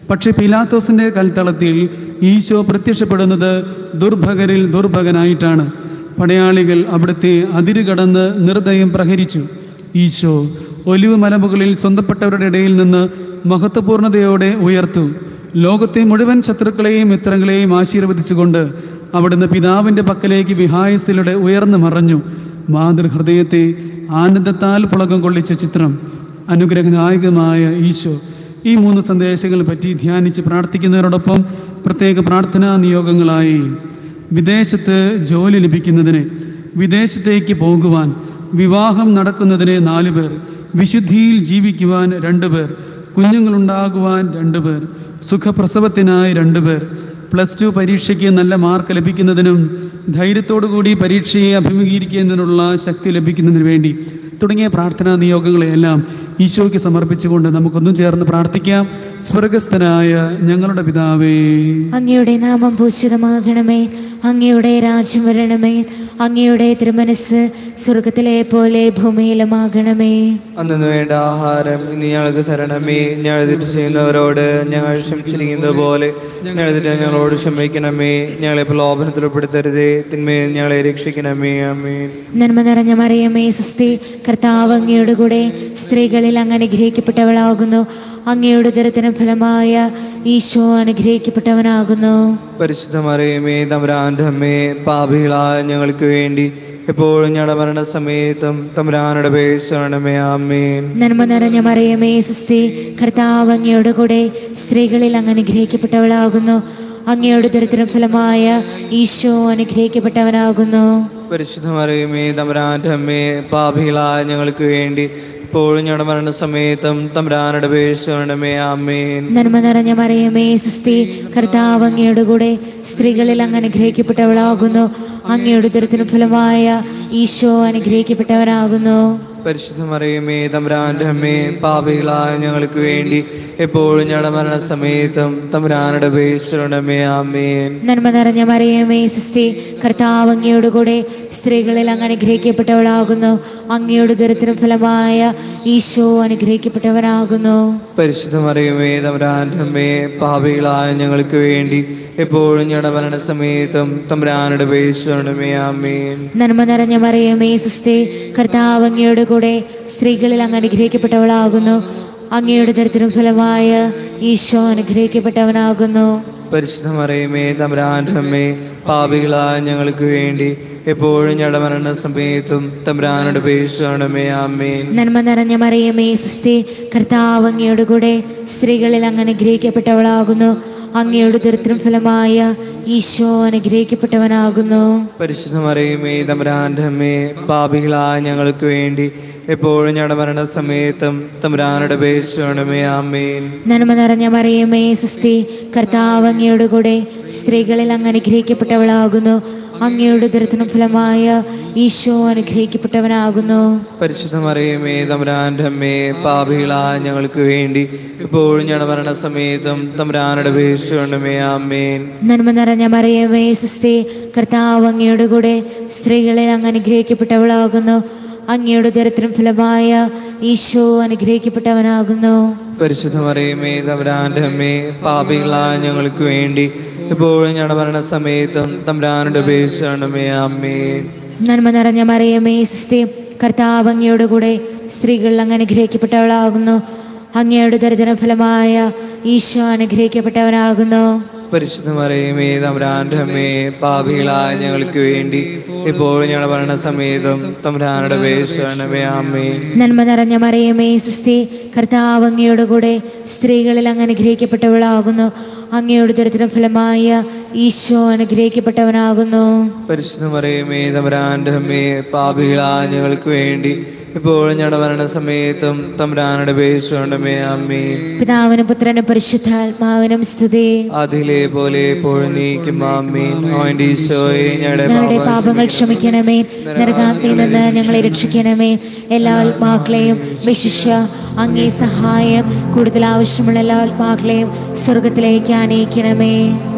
പക്ഷേ പിലാത്തോസിൻ്റെ കൽത്തളത്തിൽ ഈശോ പ്രത്യക്ഷപ്പെടുന്നത് ദുർഭകരിൽ ദുർഭകനായിട്ടാണ് പടയാളികൾ അവിടുത്തെ അതിരുകടന്ന് നിർദ്ദയം പ്രഹരിച്ചു ഈശോ ഒലിവ് മലമുകളിൽ സ്വന്തപ്പെട്ടവരുടെ ഇടയിൽ നിന്ന് മഹത്വപൂർണതയോടെ ഉയർത്തു ലോകത്തെ മുഴുവൻ ശത്രുക്കളെയും മിത്രങ്ങളെയും ആശീർവദിച്ചുകൊണ്ട് അവിടുന്ന് പിതാവിൻ്റെ പക്കലേക്ക് വിഹായസിലൂടെ ഉയർന്നു മറഞ്ഞു മാതൃഹൃദയത്തെ ആനന്ദത്താൽ പുളകം കൊള്ളിച്ച ചിത്രം അനുഗ്രഹനായകമായ ഈശോ ഈ മൂന്ന് സന്ദേശങ്ങളെ പറ്റി ധ്യാനിച്ച് പ്രാർത്ഥിക്കുന്നതിനോടൊപ്പം പ്രത്യേക പ്രാർത്ഥനാ നിയോഗങ്ങളായി വിദേശത്ത് ജോലി ലഭിക്കുന്നതിന് വിദേശത്തേക്ക് പോകുവാൻ വിവാഹം നടക്കുന്നതിന് നാല് പേർ വിശുദ്ധിയിൽ ജീവിക്കുവാൻ രണ്ട് പേർ കുഞ്ഞുങ്ങളുണ്ടാകുവാൻ രണ്ട് പേർ സുഖപ്രസവത്തിനായി രണ്ട് പേർ പ്ലസ് ടു പരീക്ഷയ്ക്ക് നല്ല മാർക്ക് ലഭിക്കുന്നതിനും ധൈര്യത്തോടുകൂടി പരീക്ഷയെ അഭിമുഖീകരിക്കുന്നതിനുള്ള ശക്തി ലഭിക്കുന്നതിന് വേണ്ടി തുടങ്ങിയ പ്രാർത്ഥനാ നിയോഗങ്ങളെയെല്ലാം ഈശോയ്ക്ക് സമർപ്പിച്ചുകൊണ്ട് നമുക്കൊന്നും ചേർന്ന് പ്രാർത്ഥിക്കാം സ്വർഗസ്ഥനായ ഞങ്ങളുടെ പിതാവേ അങ്ങയുടെ നാമം ഭൂഷിതമാകണമേ അങ്ങയുടെ രാജ്യം വരണമേ അങ്ങയുടെ തിരുമനസ് സ്വർഗത്തിലെ പോലെ ഭൂമിയിലുമാകണമേ അന്നു വേണ്ട ആഹാരം ഇനി ഞങ്ങൾക്ക് തരണമേ ഞങ്ങൾ തെറ്റ് ചെയ്യുന്നവരോട് ഞങ്ങൾ ക്ഷമിച്ചിരിക്കുന്നത് പോലെ ഞങ്ങൾ തെറ്റ് ഞങ്ങളോട് ക്ഷമിക്കണമേ ഞങ്ങളെ പ്രലോഭനത്തിൽ ഉൾപ്പെടുത്തരുതേ തിന്മയിൽ ഞങ്ങളെ രക്ഷിക്കണമേ അമ്മീൻ നന്മ നിറഞ്ഞ മറിയമേ സുസ്തി കർത്താവ് അങ്ങയുടെ കൂടെ സ്ത്രീകളിൽ അങ്ങ് അനുഗ്രഹിക്കപ്പെട്ടവളാകുന്നു അങ്ങയുടെ ദരത്തിന് ഫലമായ ഈശോ അനുഗ്രഹിക്കപ്പെട്ടവനാകുന്നു പരിശുദ്ധ മറിയമേ തമ്പുരാൻ്റെ അമ്മേ പാപികളായ ഞങ്ങൾക്ക് വേണ്ടി എപ്പോഴും ഞങ്ങളുടെ മരണസമയത്തും തമ്പുരാനുടെ പേശണമേ അമ്മീൻ നന്മ നിറഞ്ഞ മറിയമേ സുസ്തി കർത്താവ് അങ്ങയുടെ കൂടെ സ്ത്രീകളിൽ അങ്ങ് അനുഗ്രഹിക്കപ്പെട്ടവളാകുന്നു അങ്ങയുടെ ദരിദ്രം ഫലമായ ഈശോ അനുഗ്രഹിക്കപ്പെട്ടവനാകുന്നു പരിശുദ്ധ മറിയമേ തമ്പുരാൻ്റെ അമ്മേ പാപികളായ ഞങ്ങൾക്ക് വേണ്ടി എപ്പോഴും ഞങ്ങളുടെ മരണസമയത്തും തമ്പുരാനുടെ പേശണമേ അമ്മീൻ നന്മ നിറഞ്ഞ മറിയമേ സുസ്തി കർത്താവ് അങ്ങയുടെ കൂടെ സ്ത്രീകളിൽ അങ്ങ് അനുഗ്രഹിക്കപ്പെട്ടവളാകുന്നു അങ്ങയുടെ ദരിദ്രം ഫലമായ ഈശോ അനുഗ്രഹിക്കപ്പെട്ടവനാകുന്നു പരിശുദ്ധ മറിയമേ തമ്പുരാൻ്റെ അമ്മേ പാപികളായ ഞങ്ങൾക്ക് വേണ്ടി എപ്പോഴും ഞങ്ങളുടെ മരണസമയത്തും തമ്പുരാനുടെ പേശണമേ അമ്മീൻ നന്മ നിറഞ്ഞ മറിയമേ സുസ്തി കർത്താവ് അങ്ങയുടെ കൂടെ സ്ത്രീകളിൽ അങ്ങ് അനുഗ്രഹിക്കപ്പെട്ടവളാകുന്നു അങ്ങയുടെ ദരിദ്രം ഫലമായ ഈശോ അനുഗ്രഹിക്കപ്പെട്ടവനാകുന്നു പരിശുദ്ധ മറിയമേ തമ്പുരാൻ്റെ അമ്മേ പാപികളായ ഞങ്ങൾക്ക് വേണ്ടി എപ്പോഴും ഞങ്ങളുടെ മരണസമയത്തും തമ്പുരാനുടെ പേശണമേ അമ്മീൻ നന്മ നിറഞ്ഞ മറിയമേ സുസ്തി കർത്താവ് അങ്ങയുടെ കൂടെ സ്ത്രീകളിൽ അങ്ങ് അനുഗ്രഹിക്കപ്പെട്ടവളാകുന്നു അങ്ങയുടെ ദരിദ്രം ഫലമായ ഈശോ അനുഗ്രഹിക്കപ്പെട്ടവനാകുന്നു പരിശുദ്ധ മറിയമേ തമ്പുരാൻ്റെ അമ്മേ പാപികളായ ഞങ്ങൾക്ക് വേണ്ടി എപ്പോഴും ഞങ്ങളുടെ മരണസമയത്തും തമ്പുരാനുടെ പേശണമേ അമ്മീൻ നന്മ നിറഞ്ഞ മറിയമേ സുസ്തി കർത്താവ് അങ്ങയുടെ കൂടെ സ്ത്രീകളിൽ അങ്ങ് അനുഗ്രഹിക്കപ്പെട്ടവളാകുന്നു അങ്ങയുടെ ദരിദ്രം ഫലമായ ഈശോ അനുഗ്രഹിക്കപ്പെട്ടവനാകുന്നു പരിശുദ്ധ മറിയമേ തമ്പുരാൻ്റെ അമ്മേ പാപികളായ ഞങ്ങൾക്ക് വേണ്ടി എപ്പോഴും ഞങ്ങളുടെ മരണസമയത്തും തമ്പുരാനുടെ പേശണമേ അമ്മീൻ നന്മ നിറഞ്ഞ മറിയമേ സുസ്തി കർത്താവ് അങ്ങയുടെ കൂടെ സ്ത്രീകളിൽ അങ്ങ് അനുഗ്രഹിക്കപ്പെട്ടവളാകുന്നു അങ്ങയുടെ ദരിദ്രം ഫലമായ ഈശോ അനുഗ്രഹിക്കപ്പെട്ടവനാകുന്നു പരിശുദ്ധ മറിയമേ തമ്പുരാൻ്റെ അമ്മേ പാപികളായ ഞങ്ങൾക്ക് വേണ്ടി എപ്പോഴും ഞങ്ങളുടെ മരണസമയത്തും തമ്പുരാനുടെ പേശണമേ അമ്മീൻ നന്മ നിറഞ്ഞ മറിയമേ സുസ്തി കർത്താവ് അങ്ങയുടെ കൂടെ സ്ത്രീകളിൽ അങ്ങ് അനുഗ്രഹിക്കപ്പെട്ടവളാകുന്നു അങ്ങയുടെ ദരിദ്രം ഫലമായ ഈശോ അനുഗ്രഹിക്കപ്പെട്ടവനാകുന്നു പരിശുദ്ധ മറിയമേ തമ്പുരാൻ്റെ അമ്മേ പാപികളായ ഞങ്ങൾക്ക് വേണ്ടി എപ്പോഴും ഞങ്ങളുടെ മരണസമയത്തും തമ്പുരാനുടെ പേശണമേ അമ്മീൻ നന്മ നിറഞ്ഞ മറിയമേ സുസ്തി കർത്താവ് അങ്ങയുടെ കൂടെ സ്ത്രീകൾ അങ്ങ് അനുഗ്രഹിക്കപ്പെട്ടവളാകുന്നു അങ്ങയുടെ ദരിദ്രം ഫലമായ ഈശോ അനുഗ്രഹിക്കപ്പെട്ടവനാകുന്നു പരിശുദ്ധ മറിയമേ തമ്പുരാൻ്റെ അമ്മേ പാപികളായ ഞങ്ങൾക്ക് വേണ്ടി എപ്പോഴും ഞങ്ങളുടെ മരണസമയത്തും തമ്പുരാനുടെ പേശണമേ അമ്മീൻ നന്മ നിറഞ്ഞ മറിയമേ സുസ്തി കർത്താവ് അങ്ങയുടെ കൂടെ സ്ത്രീകളിൽ അങ്ങ് അനുഗ്രഹിക്കപ്പെട്ടവളാകുന്നു അങ്ങയുടെ ദരിദ്രം ഫലമായ ഈശോ അനുഗ്രഹിക്കപ്പെട്ടവനാകുന്നു പരിശുദ്ധ മറിയമേ തമ്പുരാൻ്റെ അമ്മേ പാപികളായ ഞങ്ങൾക്ക് വേണ്ടി ഇപ്പോഴും ഞങ്ങളുടെ മരണസമയത്തും തമ്പുരാനുടെ പേശണമേ അമ്മീൻ പിതാവിനും പുത്രനും പരിശുദ്ധാത്മാവിനും സ്തുതി അതിലെ പോലെ എപ്പോഴും നീക്കും അമ്മീൻ അവൻ്റെ ഈശോയെ ഞങ്ങളുടെ ഞങ്ങളുടെ പാപം പാപങ്ങൾ ക്ഷമിക്കണമേ നരകാഗ്നിയിൽ നിന്ന് ഞങ്ങളെ രക്ഷിക്കണമേ എല്ലാ ആത്മാക്കളെയും വിശിഷ്യ അങ്ങേ സഹായം കൂടുതൽ ആവശ്യമുള്ള എല്ലാ ആത്മാക്കളെയും സ്വർഗത്തിലേക്ക് ആനയിക്കണമേ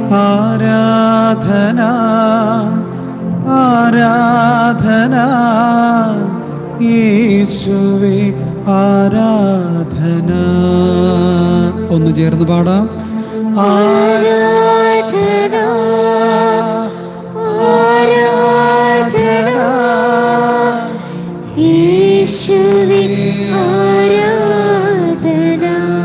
ആരാധന ആരാധന യേശുവേ ആരാധന ഒന്ന് ചേർന്ന് പാടാം ആരാധന ആരാധന യേശുവേ ആരാധന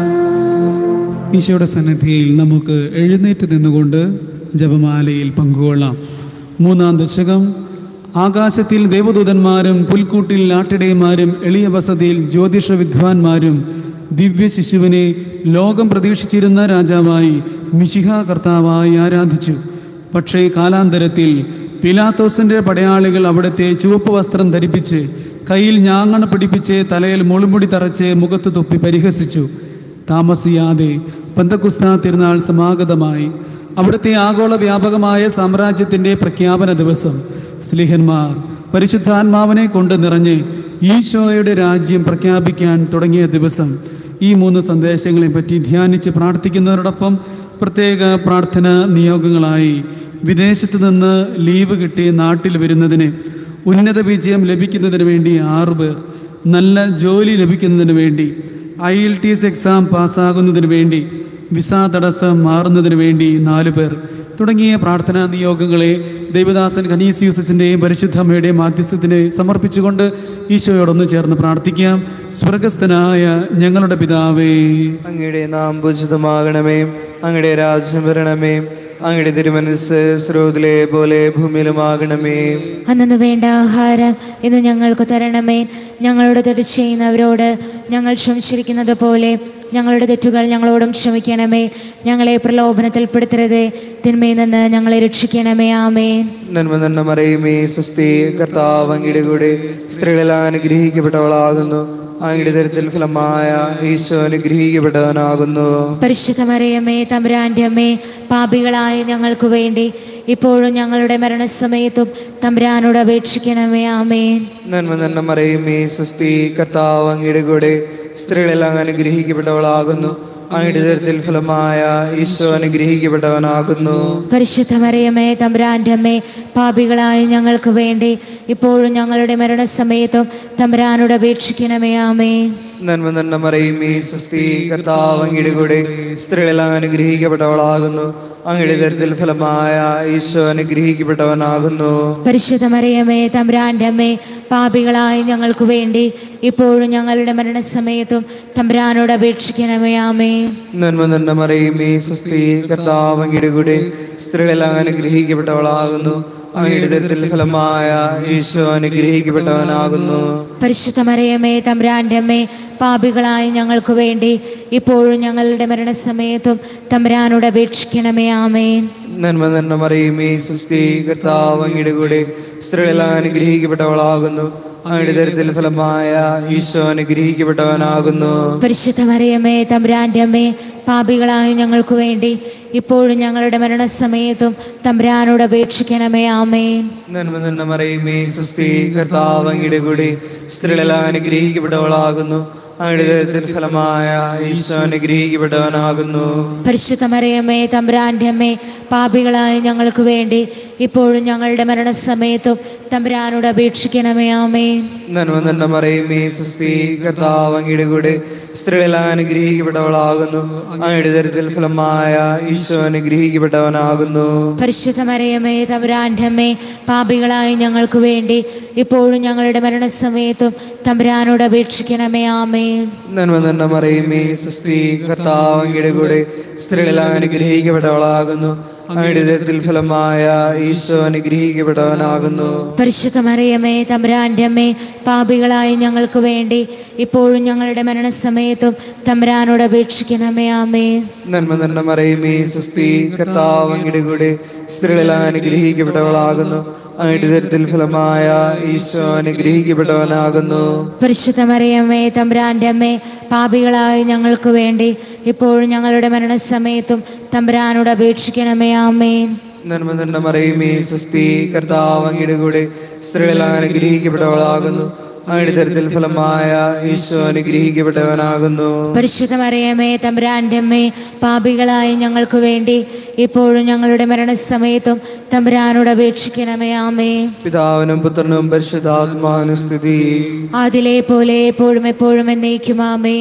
ഈശോയുടെ സന്നിധിയിൽ നമുക്ക് എഴുന്നേറ്റ് നിന്നുകൊണ്ട് ജപമാലയിൽ പങ്കുകൊള്ളാം മൂന്നാം ദശകം ആകാശത്തിൽ ദേവദൂതന്മാരും പുൽക്കൂട്ടിൽ ആട്ടിടയന്മാരും എളിയ വസതിയിൽ ജ്യോതിഷ വിദ്വാൻമാരും ദിവ്യ ശിശുവിനെ ലോകം പ്രതീക്ഷിച്ചിരുന്ന രാജാവായി മിശിഹ കർത്താവായി ആരാധിച്ചു പക്ഷേ കാലാന്തരത്തിൽ പിലാത്തോസിന്റെ പടയാളികൾ അവിടുത്തെ ചുവപ്പ് വസ്ത്രം ധരിപ്പിച്ച് കയ്യിൽ ഞാങ്ങണ പിടിപ്പിച്ച് തലയിൽ മുളുമുടി തറച്ച് മുഖത്ത് തുപ്പി പരിഹസിച്ചു താമസിയാതെ പന്തക്കുസ്ത തിരുനാൾ സമാഗതമായി അവിടുത്തെ ആഗോള വ്യാപകമായ സാമ്രാജ്യത്തിൻ്റെ പ്രഖ്യാപന ദിവസം സ്ലിഹന്മാർ പരിശുദ്ധാത്മാവിനെ കൊണ്ട് നിറഞ്ഞ് ഈശോയുടെ രാജ്യം പ്രഖ്യാപിക്കാൻ തുടങ്ങിയ ദിവസം ഈ മൂന്ന് സന്ദേശങ്ങളെ പറ്റി ധ്യാനിച്ച് പ്രാർത്ഥിക്കുന്നവരോടൊപ്പം പ്രത്യേക പ്രാർത്ഥന നിയോഗങ്ങളായി വിദേശത്ത് നിന്ന് ലീവ് കിട്ടി നാട്ടിൽ വരുന്നതിന് ഉന്നത വിജയം ലഭിക്കുന്നതിന് വേണ്ടി ആറു പേർ നല്ല ജോലി ലഭിക്കുന്നതിന് വേണ്ടി I L T S exam പാസ്സാകുന്നതിന് വേണ്ടി വിസ തടസ്സം മാറുന്നതിന് വേണ്ടി നാലു പേർ തുടങ്ങിയ പ്രാർത്ഥനാ നിയോഗങ്ങളെ ദേവദാസൻ ഖനീസിയൂസിൻ്റെയും പരിശുദ്ധമ്മയുടെയും മാധ്യസ്ഥത്തിന് സമർപ്പിച്ചുകൊണ്ട് ഈശോയോടൊന്ന് ചേർന്ന് പ്രാർത്ഥിക്കാം സ്വർഗസ്ഥനായ ഞങ്ങളുടെ പിതാവേ അങ്ങയുടെ നാം പൂജിതമാകണമേ അങ്ങയുടെ രാജ്യം വരണമേ അങ്ങയുടെ തിരുമനസ് സ്രോതിലെ പോലെ ഭൂമിയിലുമാകണമേ അന്നു വേണ്ട ആഹാരം ഇന്ന് ഞങ്ങൾക്ക് തരണമേ ഞങ്ങളോട് തെറ്റ് ചെയ്യുന്നവരോട് ഞങ്ങൾ ക്ഷമിച്ചിരിക്കുന്നത് പോലെ ഞങ്ങളുടെ തെറ്റുകൾ ഞങ്ങളോടും ക്ഷമിക്കണമേ ഞങ്ങളെ പ്രലോഭനത്തിൽപ്പെടുത്തരുതേ തിന്മയിൽ നിന്ന് ഞങ്ങളെ രക്ഷിക്കണമേ ആമേൻ നന്മ നന്മ മറിയുമേ സുസ്ഥി കർത്താവ് അങ്ങയുടെ കൂടെ സ്ത്രീകളിൽ അനുഗ്രഹിക്കപ്പെട്ടവളാകുന്നു അങ്ങയുടെ തരത്തിൽ ഫലമായ ഈശോ അനുഗ്രഹിക്കപ്പെട്ടവനാകുന്നു പരിശുദ്ധ മറിയമ്മേ തമ്പുരാൻ്റെ അമ്മേ പാപികളായ ഞങ്ങൾക്ക് വേണ്ടി ഇപ്പോഴും ഞങ്ങളുടെ മരണസമയത്തും തമ്പുരാനോട് അപേക്ഷിക്കണമേ ആമേൻ നന്മ നന്മ മറിയുമേ സുസ്ഥി കർത്താവ് അങ്ങയുടെ കൂടെ സ്ത്രീകളിൽ അനുഗ്രഹിക്കപ്പെട്ടവളാകുന്നു അങ്ങയുടെ തരത്തിൽ ഫലമായ ഈശോ അനുഗ്രഹിക്കപ്പെട്ടവനാകുന്നു പരിശുദ്ധ മറിയമ്മേ തമ്പുരാൻ്റെ അമ്മേ പാപികളായ ഞങ്ങൾക്ക് വേണ്ടി ഇപ്പോഴും ഞങ്ങളുടെ മരണസമയത്തും തമ്പുരാനോട് അപേക്ഷിക്കണമേ ആമേ നന്മ നന്മ മറിയുമേ സുസ്ഥി കർത്താവ് അങ്ങയുടെ കൂടെ സ്ത്രീകളിൽ അനുഗ്രഹിക്കപ്പെട്ടവളാകുന്നു അങ്ങയുടെ തരത്തിൽ ഫലമായ ഈശോ അനുഗ്രഹിക്കപ്പെട്ടവനാകുന്നു പരിശുദ്ധ മറിയമ്മേ തമ്പുരാൻ്റെ അമ്മേ പാപികളായ ഞങ്ങൾക്ക് വേണ്ടി ഇപ്പോഴും ഞങ്ങളുടെ മരണസമയത്തും തമ്പുരാനോട് അപേക്ഷിക്കണമേ ആമേ നന്മ നന്മ മറിയുമേ സുസ്ഥി കർത്താവ് അങ്ങയുടെ കൂടെ സ്ത്രീകളിൽ അനുഗ്രഹിക്കപ്പെട്ടവളാകുന്നു അങ്ങയുടെ തരത്തിൽ ഫലമായ ഈശോ അനുഗ്രഹിക്കപ്പെട്ടവനാകുന്നു പരിശുദ്ധ മറിയമ്മേ തമ്പുരാൻ്റെ അമ്മേ പാപികളായ ഞങ്ങൾക്ക് വേണ്ടി ഇപ്പോഴും ഞങ്ങളുടെ മരണസമയത്തും തമ്പുരാനോട് അപേക്ഷിക്കണമേ ആമേൻ നന്മ നന്മ മറിയുമേ സുസ്ഥി കർത്താവ് അങ്ങയുടെ കൂടെ സ്ത്രീകളിൽ അനുഗ്രഹിക്കപ്പെട്ടവളാകുന്നു അങ്ങയുടെ തരത്തിൽ ഫലമായ ഈശോ അനുഗ്രഹിക്കപ്പെട്ടവനാകുന്നു പരിശുദ്ധ മറിയമ്മേ തമ്പുരാൻ്റെ അമ്മേ പാപികളായ ഞങ്ങൾക്ക് വേണ്ടി ഇപ്പോഴും ഞങ്ങളുടെ മരണസമയത്തും തമ്പുരാനോട് അപേക്ഷിക്കണമേ ആമേൻ നന്മ നന്മ മറിയുമേ സുസ്ഥി കർത്താവ് അങ്ങയുടെ കൂടെ സ്ത്രീകളിൽ അനുഗ്രഹിക്കപ്പെട്ടവളാകുന്നു അങ്ങയുടെ തരത്തിൽ ഫലമായ ഈശോ അനുഗ്രഹിക്കപ്പെട്ടവനാകുന്നു പരിശുദ്ധ മറിയമ്മേ തമ്പുരാൻ്റെ അമ്മേ പാപികളായ ഞങ്ങൾക്ക് വേണ്ടി ഇപ്പോഴും ഞങ്ങളുടെ മരണസമയത്തും തമ്പുരാനോട് അപേക്ഷിക്കണമേ ആമേൻ നന്മ നന്മ മറിയുമേ സുസ്ഥി കർത്താവ് അങ്ങയുടെ കൂടെ സ്ത്രീകളിൽ അനുഗ്രഹിക്കപ്പെട്ടവളാകുന്നു അങ്ങയുടെ തരത്തിൽ ഫലമായ ഈശോ അനുഗ്രഹിക്കപ്പെട്ടവനാകുന്നു പരിശുദ്ധ മറിയമ്മേ തമ്പുരാൻ്റെ അമ്മേ പാപികളായ ഞങ്ങൾക്ക് വേണ്ടി ഇപ്പോഴും ഞങ്ങളുടെ മരണസമയത്തും തമ്പുരാനോട് അപേക്ഷിക്കണമേ ആമേൻ നന്മ നന്മ മറിയുമേ സുസ്ഥി കർത്താവ് അങ്ങയുടെ കൂടെ സ്ത്രീകളിൽ അനുഗ്രഹിക്കപ്പെട്ടവളാകുന്നു അങ്ങയുടെ തരത്തിൽ ഫലമായ ഈശോ അനുഗ്രഹിക്കപ്പെട്ടവനാകുന്നു പരിശുദ്ധ മറിയമ്മേ തമ്പുരാൻ്റെ അമ്മേ പാപികളായ ഞങ്ങൾക്ക് വേണ്ടി ഇപ്പോഴും ഞങ്ങളുടെ മരണസമയത്തും തമ്പുരാനോട് അപേക്ഷിക്കണമേ ആമേ നന്മ നന്മ മറിയുമേ സുസ്ഥി കർത്താവ് അങ്ങയുടെ കൂടെ സ്ത്രീകളിൽ അനുഗ്രഹിക്കപ്പെട്ടവളാകുന്നു അങ്ങയുടെ തരത്തിൽ ഫലമായ ഈശോ അനുഗ്രഹിക്കപ്പെട്ടവനാകുന്നു പരിശുദ്ധ മറിയമ്മേ തമ്പുരാൻ്റെ അമ്മേ പാപികളായ ഞങ്ങൾക്ക് വേണ്ടി ഇപ്പോഴും ഞങ്ങളുടെ മരണസമയത്തും തമ്പുരാനോട് അപേക്ഷിക്കണമേ ആമേ നന്മ നന്മ മറിയുമേ സുസ്ഥി കർത്താവ് അങ്ങയുടെ കൂടെ സ്ത്രീകളിൽ അനുഗ്രഹിക്കപ്പെട്ടവളാകുന്നു അങ്ങയുടെ തരത്തിൽ ഫലമായ ഈശോ അനുഗ്രഹിക്കപ്പെട്ടവനാകുന്നു പരിശുദ്ധ മറിയമ്മേ തമ്പുരാൻ്റെ അമ്മേ പാപികളായ ഞങ്ങൾക്ക് വേണ്ടി ഇപ്പോഴും ഞങ്ങളുടെ മരണസമയത്തും തമ്പുരാനോട് അപേക്ഷിക്കണമേ ആമേ പിതാവിനും പുത്രനും പരിശുദ്ധാത്മാവിനും സ്തുതി അതിലെ പോലെ എപ്പോഴും എപ്പോഴും എന്നേക്കും ആമേ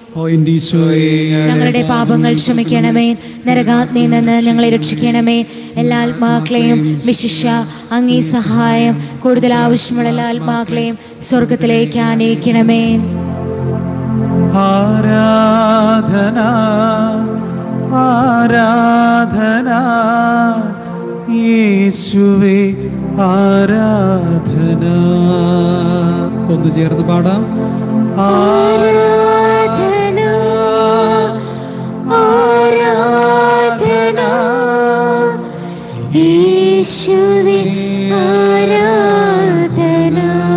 ഓ എൻ്റെ ഈശോയെ ഞങ്ങളുടെ പാപങ്ങൾ ക്ഷമിക്കണമേ നരകാഗ്നിയിൽ നിന്ന് ഞങ്ങളെ രക്ഷിക്കണമേ എല്ലാ ആത്മാക്കളെയും വിശിഷ്യ അങ്ങീ സഹായം കൂടുതൽ ആവശ്യമുള്ള എല്ലാ ആത്മാക്കളെയും സ്വർഗത്തിലേക്ക് ആനയിക്കണമേ ആരാധന ആരാധന യേശുവേ ആരാധന ഒന്ന് ചേർന്ന് പാടാം ആരാധന ആരാധന യേശുവേ ആരാധന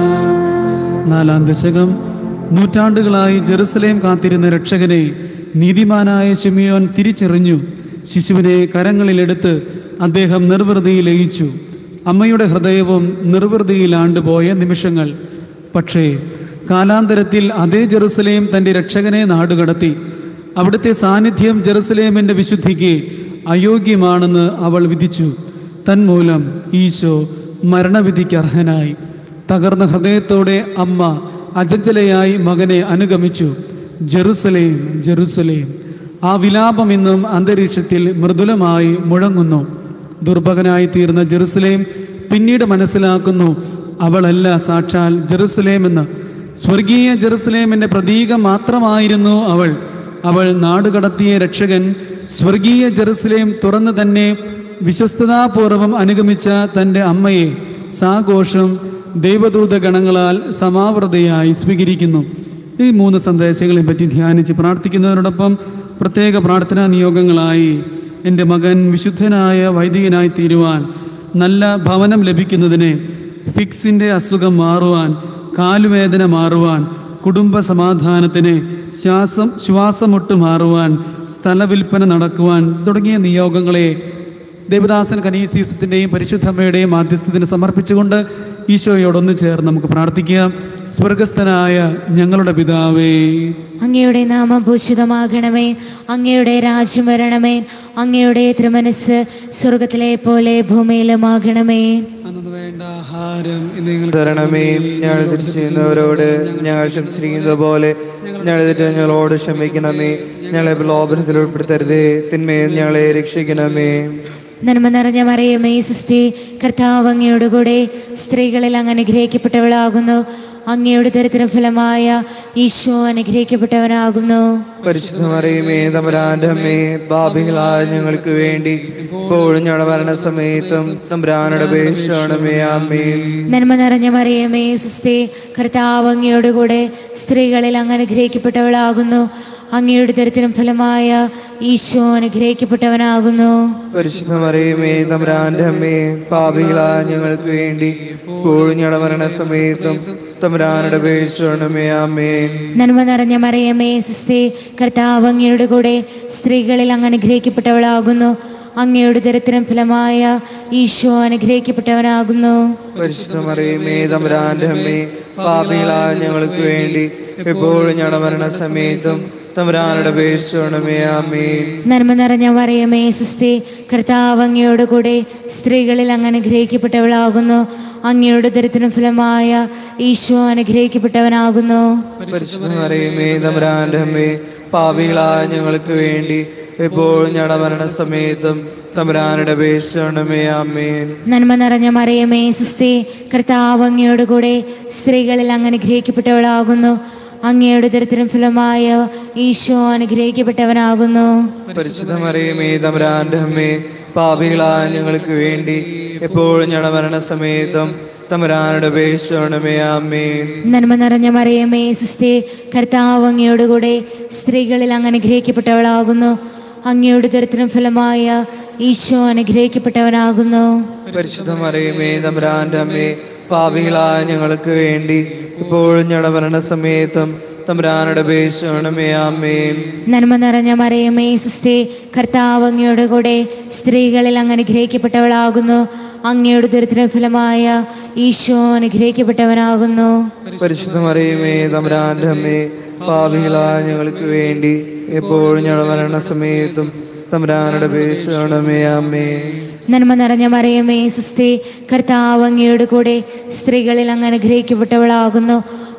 നാലാം ദശകം നൂറ്റാണ്ടുകളായി ജെറുസലേം കാത്തിരുന്ന രക്ഷകനെ നീതിമാനായ ശിമിയോൻ തിരിച്ചറിഞ്ഞു ശിശുവിനെ കരങ്ങളിലെടുത്ത് അദ്ദേഹം നിർവൃതിയിൽ ലയിച്ചു അമ്മയുടെ ഹൃദയവും നിർവൃതിയിൽ ആണ്ടുപോയ നിമിഷങ്ങൾ പക്ഷേ കാലാന്തരത്തിൽ അതേ ജെറുസലേം തൻ്റെ രക്ഷകനെ നാടുകടത്തി അവിടുത്തെ സാന്നിധ്യം ജെറുസലേമിൻ്റെ വിശുദ്ധിക്ക് അയോഗ്യമാണെന്ന് അവൾ വിധിച്ചു തന്മൂലം ഈശോ മരണവിധിക്ക് അർഹനായി തകർന്ന ഹൃദയത്തോടെ അമ്മ അജഞ്ചലയായി മകനെ അനുഗമിച്ചു ജെറുസലേം ജെറുസലേം ആ വിലാപം ഇന്നും അന്തരീക്ഷത്തിൽ മൃദുലമായി മുഴങ്ങുന്നു ദുർഭകനായി തീർന്ന ജെറുസലേം പിന്നീട് മനസ്സിലാക്കുന്നു അവളല്ല സാക്ഷാൽ ജെറുസലേം എന്ന് സ്വർഗീയ ജെറുസലേമിൻ്റെ പ്രതീകം മാത്രമായിരുന്നു അവൾ അവൾ നാടുകടത്തിയ രക്ഷകൻ സ്വർഗീയ ജെറുസലേം തുറന്നു തന്നെ വിശ്വസ്തതാപൂർവം അനുഗമിച്ച തൻ്റെ അമ്മയെ സാഘോഷം ദൈവദൂത ഗണങ്ങളാൽ സമാവൃതയായി സ്വീകരിക്കുന്നു ഈ മൂന്ന് സന്ദേശങ്ങളെ പറ്റി ധ്യാനിച്ച് പ്രാർത്ഥിക്കുന്നതിനോടൊപ്പം പ്രത്യേക പ്രാർത്ഥനാ നിയോഗങ്ങളായി എൻ്റെ മകൻ വിശുദ്ധനായ വൈദികനായി തീരുവാൻ നല്ല ഭവനം ലഭിക്കുന്നതിന് ഫിക്സിൻ്റെ അസുഖം മാറുവാൻ കാലുവേദന മാറുവാൻ കുടുംബ സമാധാനത്തിന് ശ്വാസം ശ്വാസമുട്ട് മാറുവാൻ സ്ഥലവിൽപ്പന നടക്കുവാൻ തുടങ്ങിയ നിയോഗങ്ങളെ ദേവദാസൻ കനീസിയുസിൻ്റെയും പരിശുദ്ധമ്മയുടെയും മാധ്യസ്ഥത്തിന് സമർപ്പിച്ചുകൊണ്ട് ഈശോയോടൊന്ന് ചേർന്ന് നമുക്ക് പ്രാർത്ഥിക്കാം സ്വർഗസ്ഥനായ ഞങ്ങളുടെ പിതാവേ അങ്ങയുടെ നാമം ഭൂഷിതമാകണമേ അങ്ങയുടെ രാജ്യം വരണമേ അങ്ങയുടെ തിരുമനസ് സ്വർഗത്തിലെ പോലെ ഭൂമിയിലുമാകണമേ അന്നു വേണ്ട ആഹാരം ഇന്ന് ഞങ്ങൾക്ക് തരണമേ ഞങ്ങൾ തിരിച്ചു ചെയ്യുന്നവരോട് ഞങ്ങൾ ക്ഷമിച്ചിരിക്കുന്നത് പോലെ ഞങ്ങൾ തെറ്റ് ഞങ്ങളോട് ക്ഷമിക്കണമേ ഞങ്ങളെ ലോപനത്തിൽ ഉൾപ്പെടുത്തരുതേ തിന്മയിൽ ഞങ്ങളെ രക്ഷിക്കണമേ നന്മ നിറഞ്ഞ മറിയമേ സുസ്തി കർത്താവ് അങ്ങയുടെ കൂടെ സ്ത്രീകളിൽ അങ്ങ് അനുഗ്രഹിക്കപ്പെട്ടവളാകുന്നു അങ്ങയുടെ ദരിദ്ര ഫലമായ ഈശോ അനുഗ്രഹിക്കപ്പെട്ടവനാകുന്നു പരിശുദ്ധ മറിയമേ തമ്പുരാന്റെ അമ്മേ പാപികളായ ഞങ്ങൾക്ക് വേണ്ടി ഇപ്പോഴും ഞങ്ങളുടെ മരണസമയത്തും തമ്പുരാനുടെ അപേക്ഷണമേ അമ്മേ നന്മ നിറഞ്ഞ മറിയമേ സുസ്തി കർത്താവ് അങ്ങയുടെ കൂടെ സ്ത്രീകളിൽ അങ്ങ് അനുഗ്രഹിക്കപ്പെട്ടവളാകുന്നു അങ്ങയുടെ ദരിദ്രം ഫലമായ ഈശോ അനുഗ്രഹിക്കപ്പെട്ടവനാകുന്നു പരിശുദ്ധ മറിയമേ തമ്പുരാന്റെ അമ്മേ പാപികളായ ഞങ്ങൾക്ക് വേണ്ടി ഇപ്പോഴും ഞങ്ങളുടെ മരണസമയത്തും തമ്പുരാനുടെ അപേക്ഷണമേ അമ്മേ നന്മ നിറഞ്ഞ മറിയമേ സുസ്തി കർത്താവ് അങ്ങയുടെ കൂടെ സ്ത്രീകളിൽ അങ്ങ് അനുഗ്രഹിക്കപ്പെട്ടവളാകുന്നു അങ്ങയുടെ ദരിദ്രം ഫലമായ ഈശോ അനുഗ്രഹിക്കപ്പെട്ടവനാകുന്നു പരിശുദ്ധ മറിയമേ തമ്പുരാന്റെ അമ്മേ പാപികളായ ഞങ്ങൾക്ക് വേണ്ടി എപ്പോഴും ഞങ്ങളുടെ മരണസമയത്തും തമ്പുരാനുടെ അപേക്ഷണമേ അമ്മേ നന്മ നിറഞ്ഞ മറിയമേ സുസ്തി കർത്താവ് അങ്ങയുടെ കൂടെ സ്ത്രീകളിൽ അങ്ങ് അനുഗ്രഹിക്കപ്പെട്ടവളാകുന്നു അങ്ങയുടെ ദരിദ്രം ഫലമായ ഈശോ അനുഗ്രഹിക്കപ്പെട്ടവനാകുന്നു പരിശുദ്ധ മറിയമേ തമ്പുരാന്റെ അമ്മേ പാപികളായ ഞങ്ങൾക്ക് വേണ്ടി എപ്പോഴും ഞങ്ങളുടെ മരണസമയത്തും തമ്പുരാനുടെ അപേക്ഷണമേ അമ്മേ നന്മ നിറഞ്ഞ മറിയമേ സുസ്തി കർത്താവ് അങ്ങയുടെ കൂടെ സ്ത്രീകളിൽ അങ്ങ് അനുഗ്രഹിക്കപ്പെട്ടവളാകുന്നു അങ്ങയുടെ ദരിദ്രം ഫലമായ ഈശോ അനുഗ്രഹിക്കപ്പെട്ടവനാകുന്നു പരിശുദ്ധ മറിയമേ തമ്പുരാന്റെ അമ്മേ പാപികളായ ഞങ്ങൾക്ക് വേണ്ടി എപ്പോഴും ഞങ്ങളുടെ മരണസമയത്തും തമ്പുരാനുടെ അപേക്ഷണമേ അമ്മേ നന്മ നിറഞ്ഞ മറിയമേ സുസ്തി കർത്താവ് അങ്ങയുടെ കൂടെ സ്ത്രീകളിൽ അങ്ങ് അനുഗ്രഹിക്കപ്പെട്ടവളാകുന്നു അങ്ങയുടെ ദരിദ്രം ഫലമായ ഈശോ അനുഗ്രഹിക്കപ്പെട്ടവനാകുന്നു പരിശുദ്ധ മറിയമേ തമ്പുരാന്റെ അമ്മേ പാപികളായ ഞങ്ങൾക്ക് വേണ്ടി ഇപ്പോഴും ഞങ്ങളുടെ മരണസമയത്തും തമ്പുരാനുടെ അപേക്ഷണമേ അമ്മേ നന്മ നിറഞ്ഞ മറിയമേ സുസ്തി കർത്താവ് അങ്ങയുടെ കൂടെ സ്ത്രീകളിൽ അങ്ങ് അനുഗ്രഹിക്കപ്പെട്ടവളാകുന്നു അങ്ങയുടെ ദരിദ്രം ഫലമായ ഈശോ അനുഗ്രഹിക്കപ്പെട്ടവനാകുന്നു പരിശുദ്ധ മറിയമേ തമ്പുരാന്റെ അമ്മേ പാപികളായ ഞങ്ങൾക്ക് വേണ്ടി എപ്പോഴും ഞങ്ങളുടെ മരണസമയത്തും തമ്പുരാനുടെ അപേക്ഷണമേ അമ്മേ നന്മ നിറഞ്ഞ മറിയമേ സുസ്തി കർത്താവ് അങ്ങയുടെ കൂടെ സ്ത്രീകളിൽ അങ്ങ് അനുഗ്രഹിക്കപ്പെട്ടവളാകുന്നു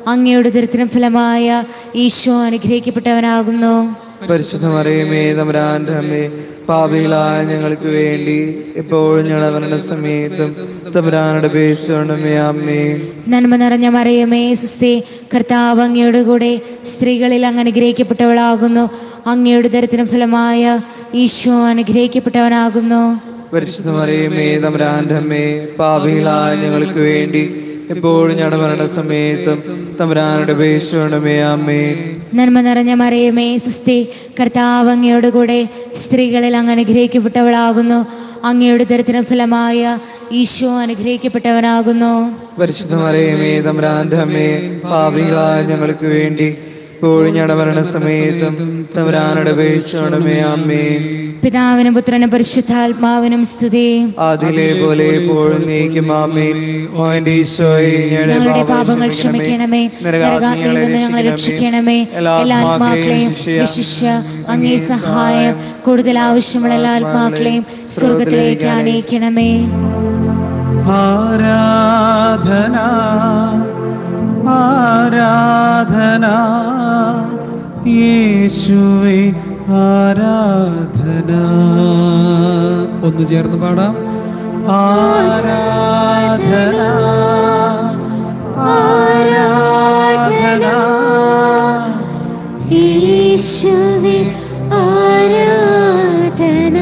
അങ്ങയുടെ ദുരിതത്തിന് ഫലമായ ഈശോ അനുഗ്രഹിക്കപ്പെട്ടവനാകുന്നു പരിശുദ്ധ മറിയമേ തമ്പുരാന്റെ അമ്മേ പാപികളായ ഞങ്ങൾക്ക് വേണ്ടി എപ്പോഴും ഞങ്ങളുടെ മരണ സമയത്തും തമ്പുരാനുടെ പേശണമേ അമ്മേ നന്മ നിറഞ്ഞ മറിയമേ സിസ്തി കർത്താവ് അങ്ങയുടെ കൂടെ സ്ത്രീകളിൽ അങ്ങ് അനുഗ്രഹിക്കപ്പെട്ടവളാകുന്നു അങ്ങയുടെ ദരിദ്രം ഫലമായ ഈശോ അനുഗ്രഹിക്കപ്പെട്ടവനാകുന്നു പരിശുദ്ധ മറിയമേ തമ്പുരാന്റെ അമ്മേ പാപികളായ ഞങ്ങൾക്ക് വേണ്ടി എപ്പോഴും ഞങ്ങളുടെ മരണ സമയത്തും തമ്പുരാനുടെ പേശണമേ അമ്മേ നന്മ നിറഞ്ഞ മറിയമേ സിസ്തി കർത്താവ് അങ്ങയുടെ കൂടെ സ്ത്രീകളിൽ അങ്ങ് അനുഗ്രഹിക്കപ്പെട്ടവളാകുന്നു അങ്ങയുടെ ദരിദ്രം ഫലമായ ഈശോ അനുഗ്രഹിക്കപ്പെട്ടവനാകുന്നു പരിശുദ്ധ മറിയമേ തമ്പുരാന്റെ അമ്മേ പാപികളായ ഞങ്ങൾക്ക് വേണ്ടി എപ്പോഴും ഞങ്ങളുടെ മരണ സമയത്തും തമ്പുരാനുടെ പേശണമേ അമ്മേ പിതാവിനും പുത്രനും പരിശുദ്ധാത്മാവിനും സ്തുതി അതിലെ പോലെ എപ്പോഴും നീക്കും ആമേ മോന്റെ ഈശോയെ ഞങ്ങളുടെ പാപങ്ങൾ ക്ഷമിക്കണമേ നരകാഗ്നിയിൽ നിന്ന് ഞങ്ങളെ രക്ഷിക്കണമേ എല്ലാ ആത്മാക്കളെയും വിശിഷ്യ അങ്ങേ സഹായം കൂടുതൽ ആവശ്യമുള്ള എല്ലാ ആത്മാക്കളെയും സ്വർഗത്തിലേക്ക് ആനയിക്കണമേ ആരാധന ആരാധന യേശുവേ ആരാധന ഒന്ന് ചേർന്ന് പാടാം ആരാധന ആരാധന യേശുവേ ആരാധന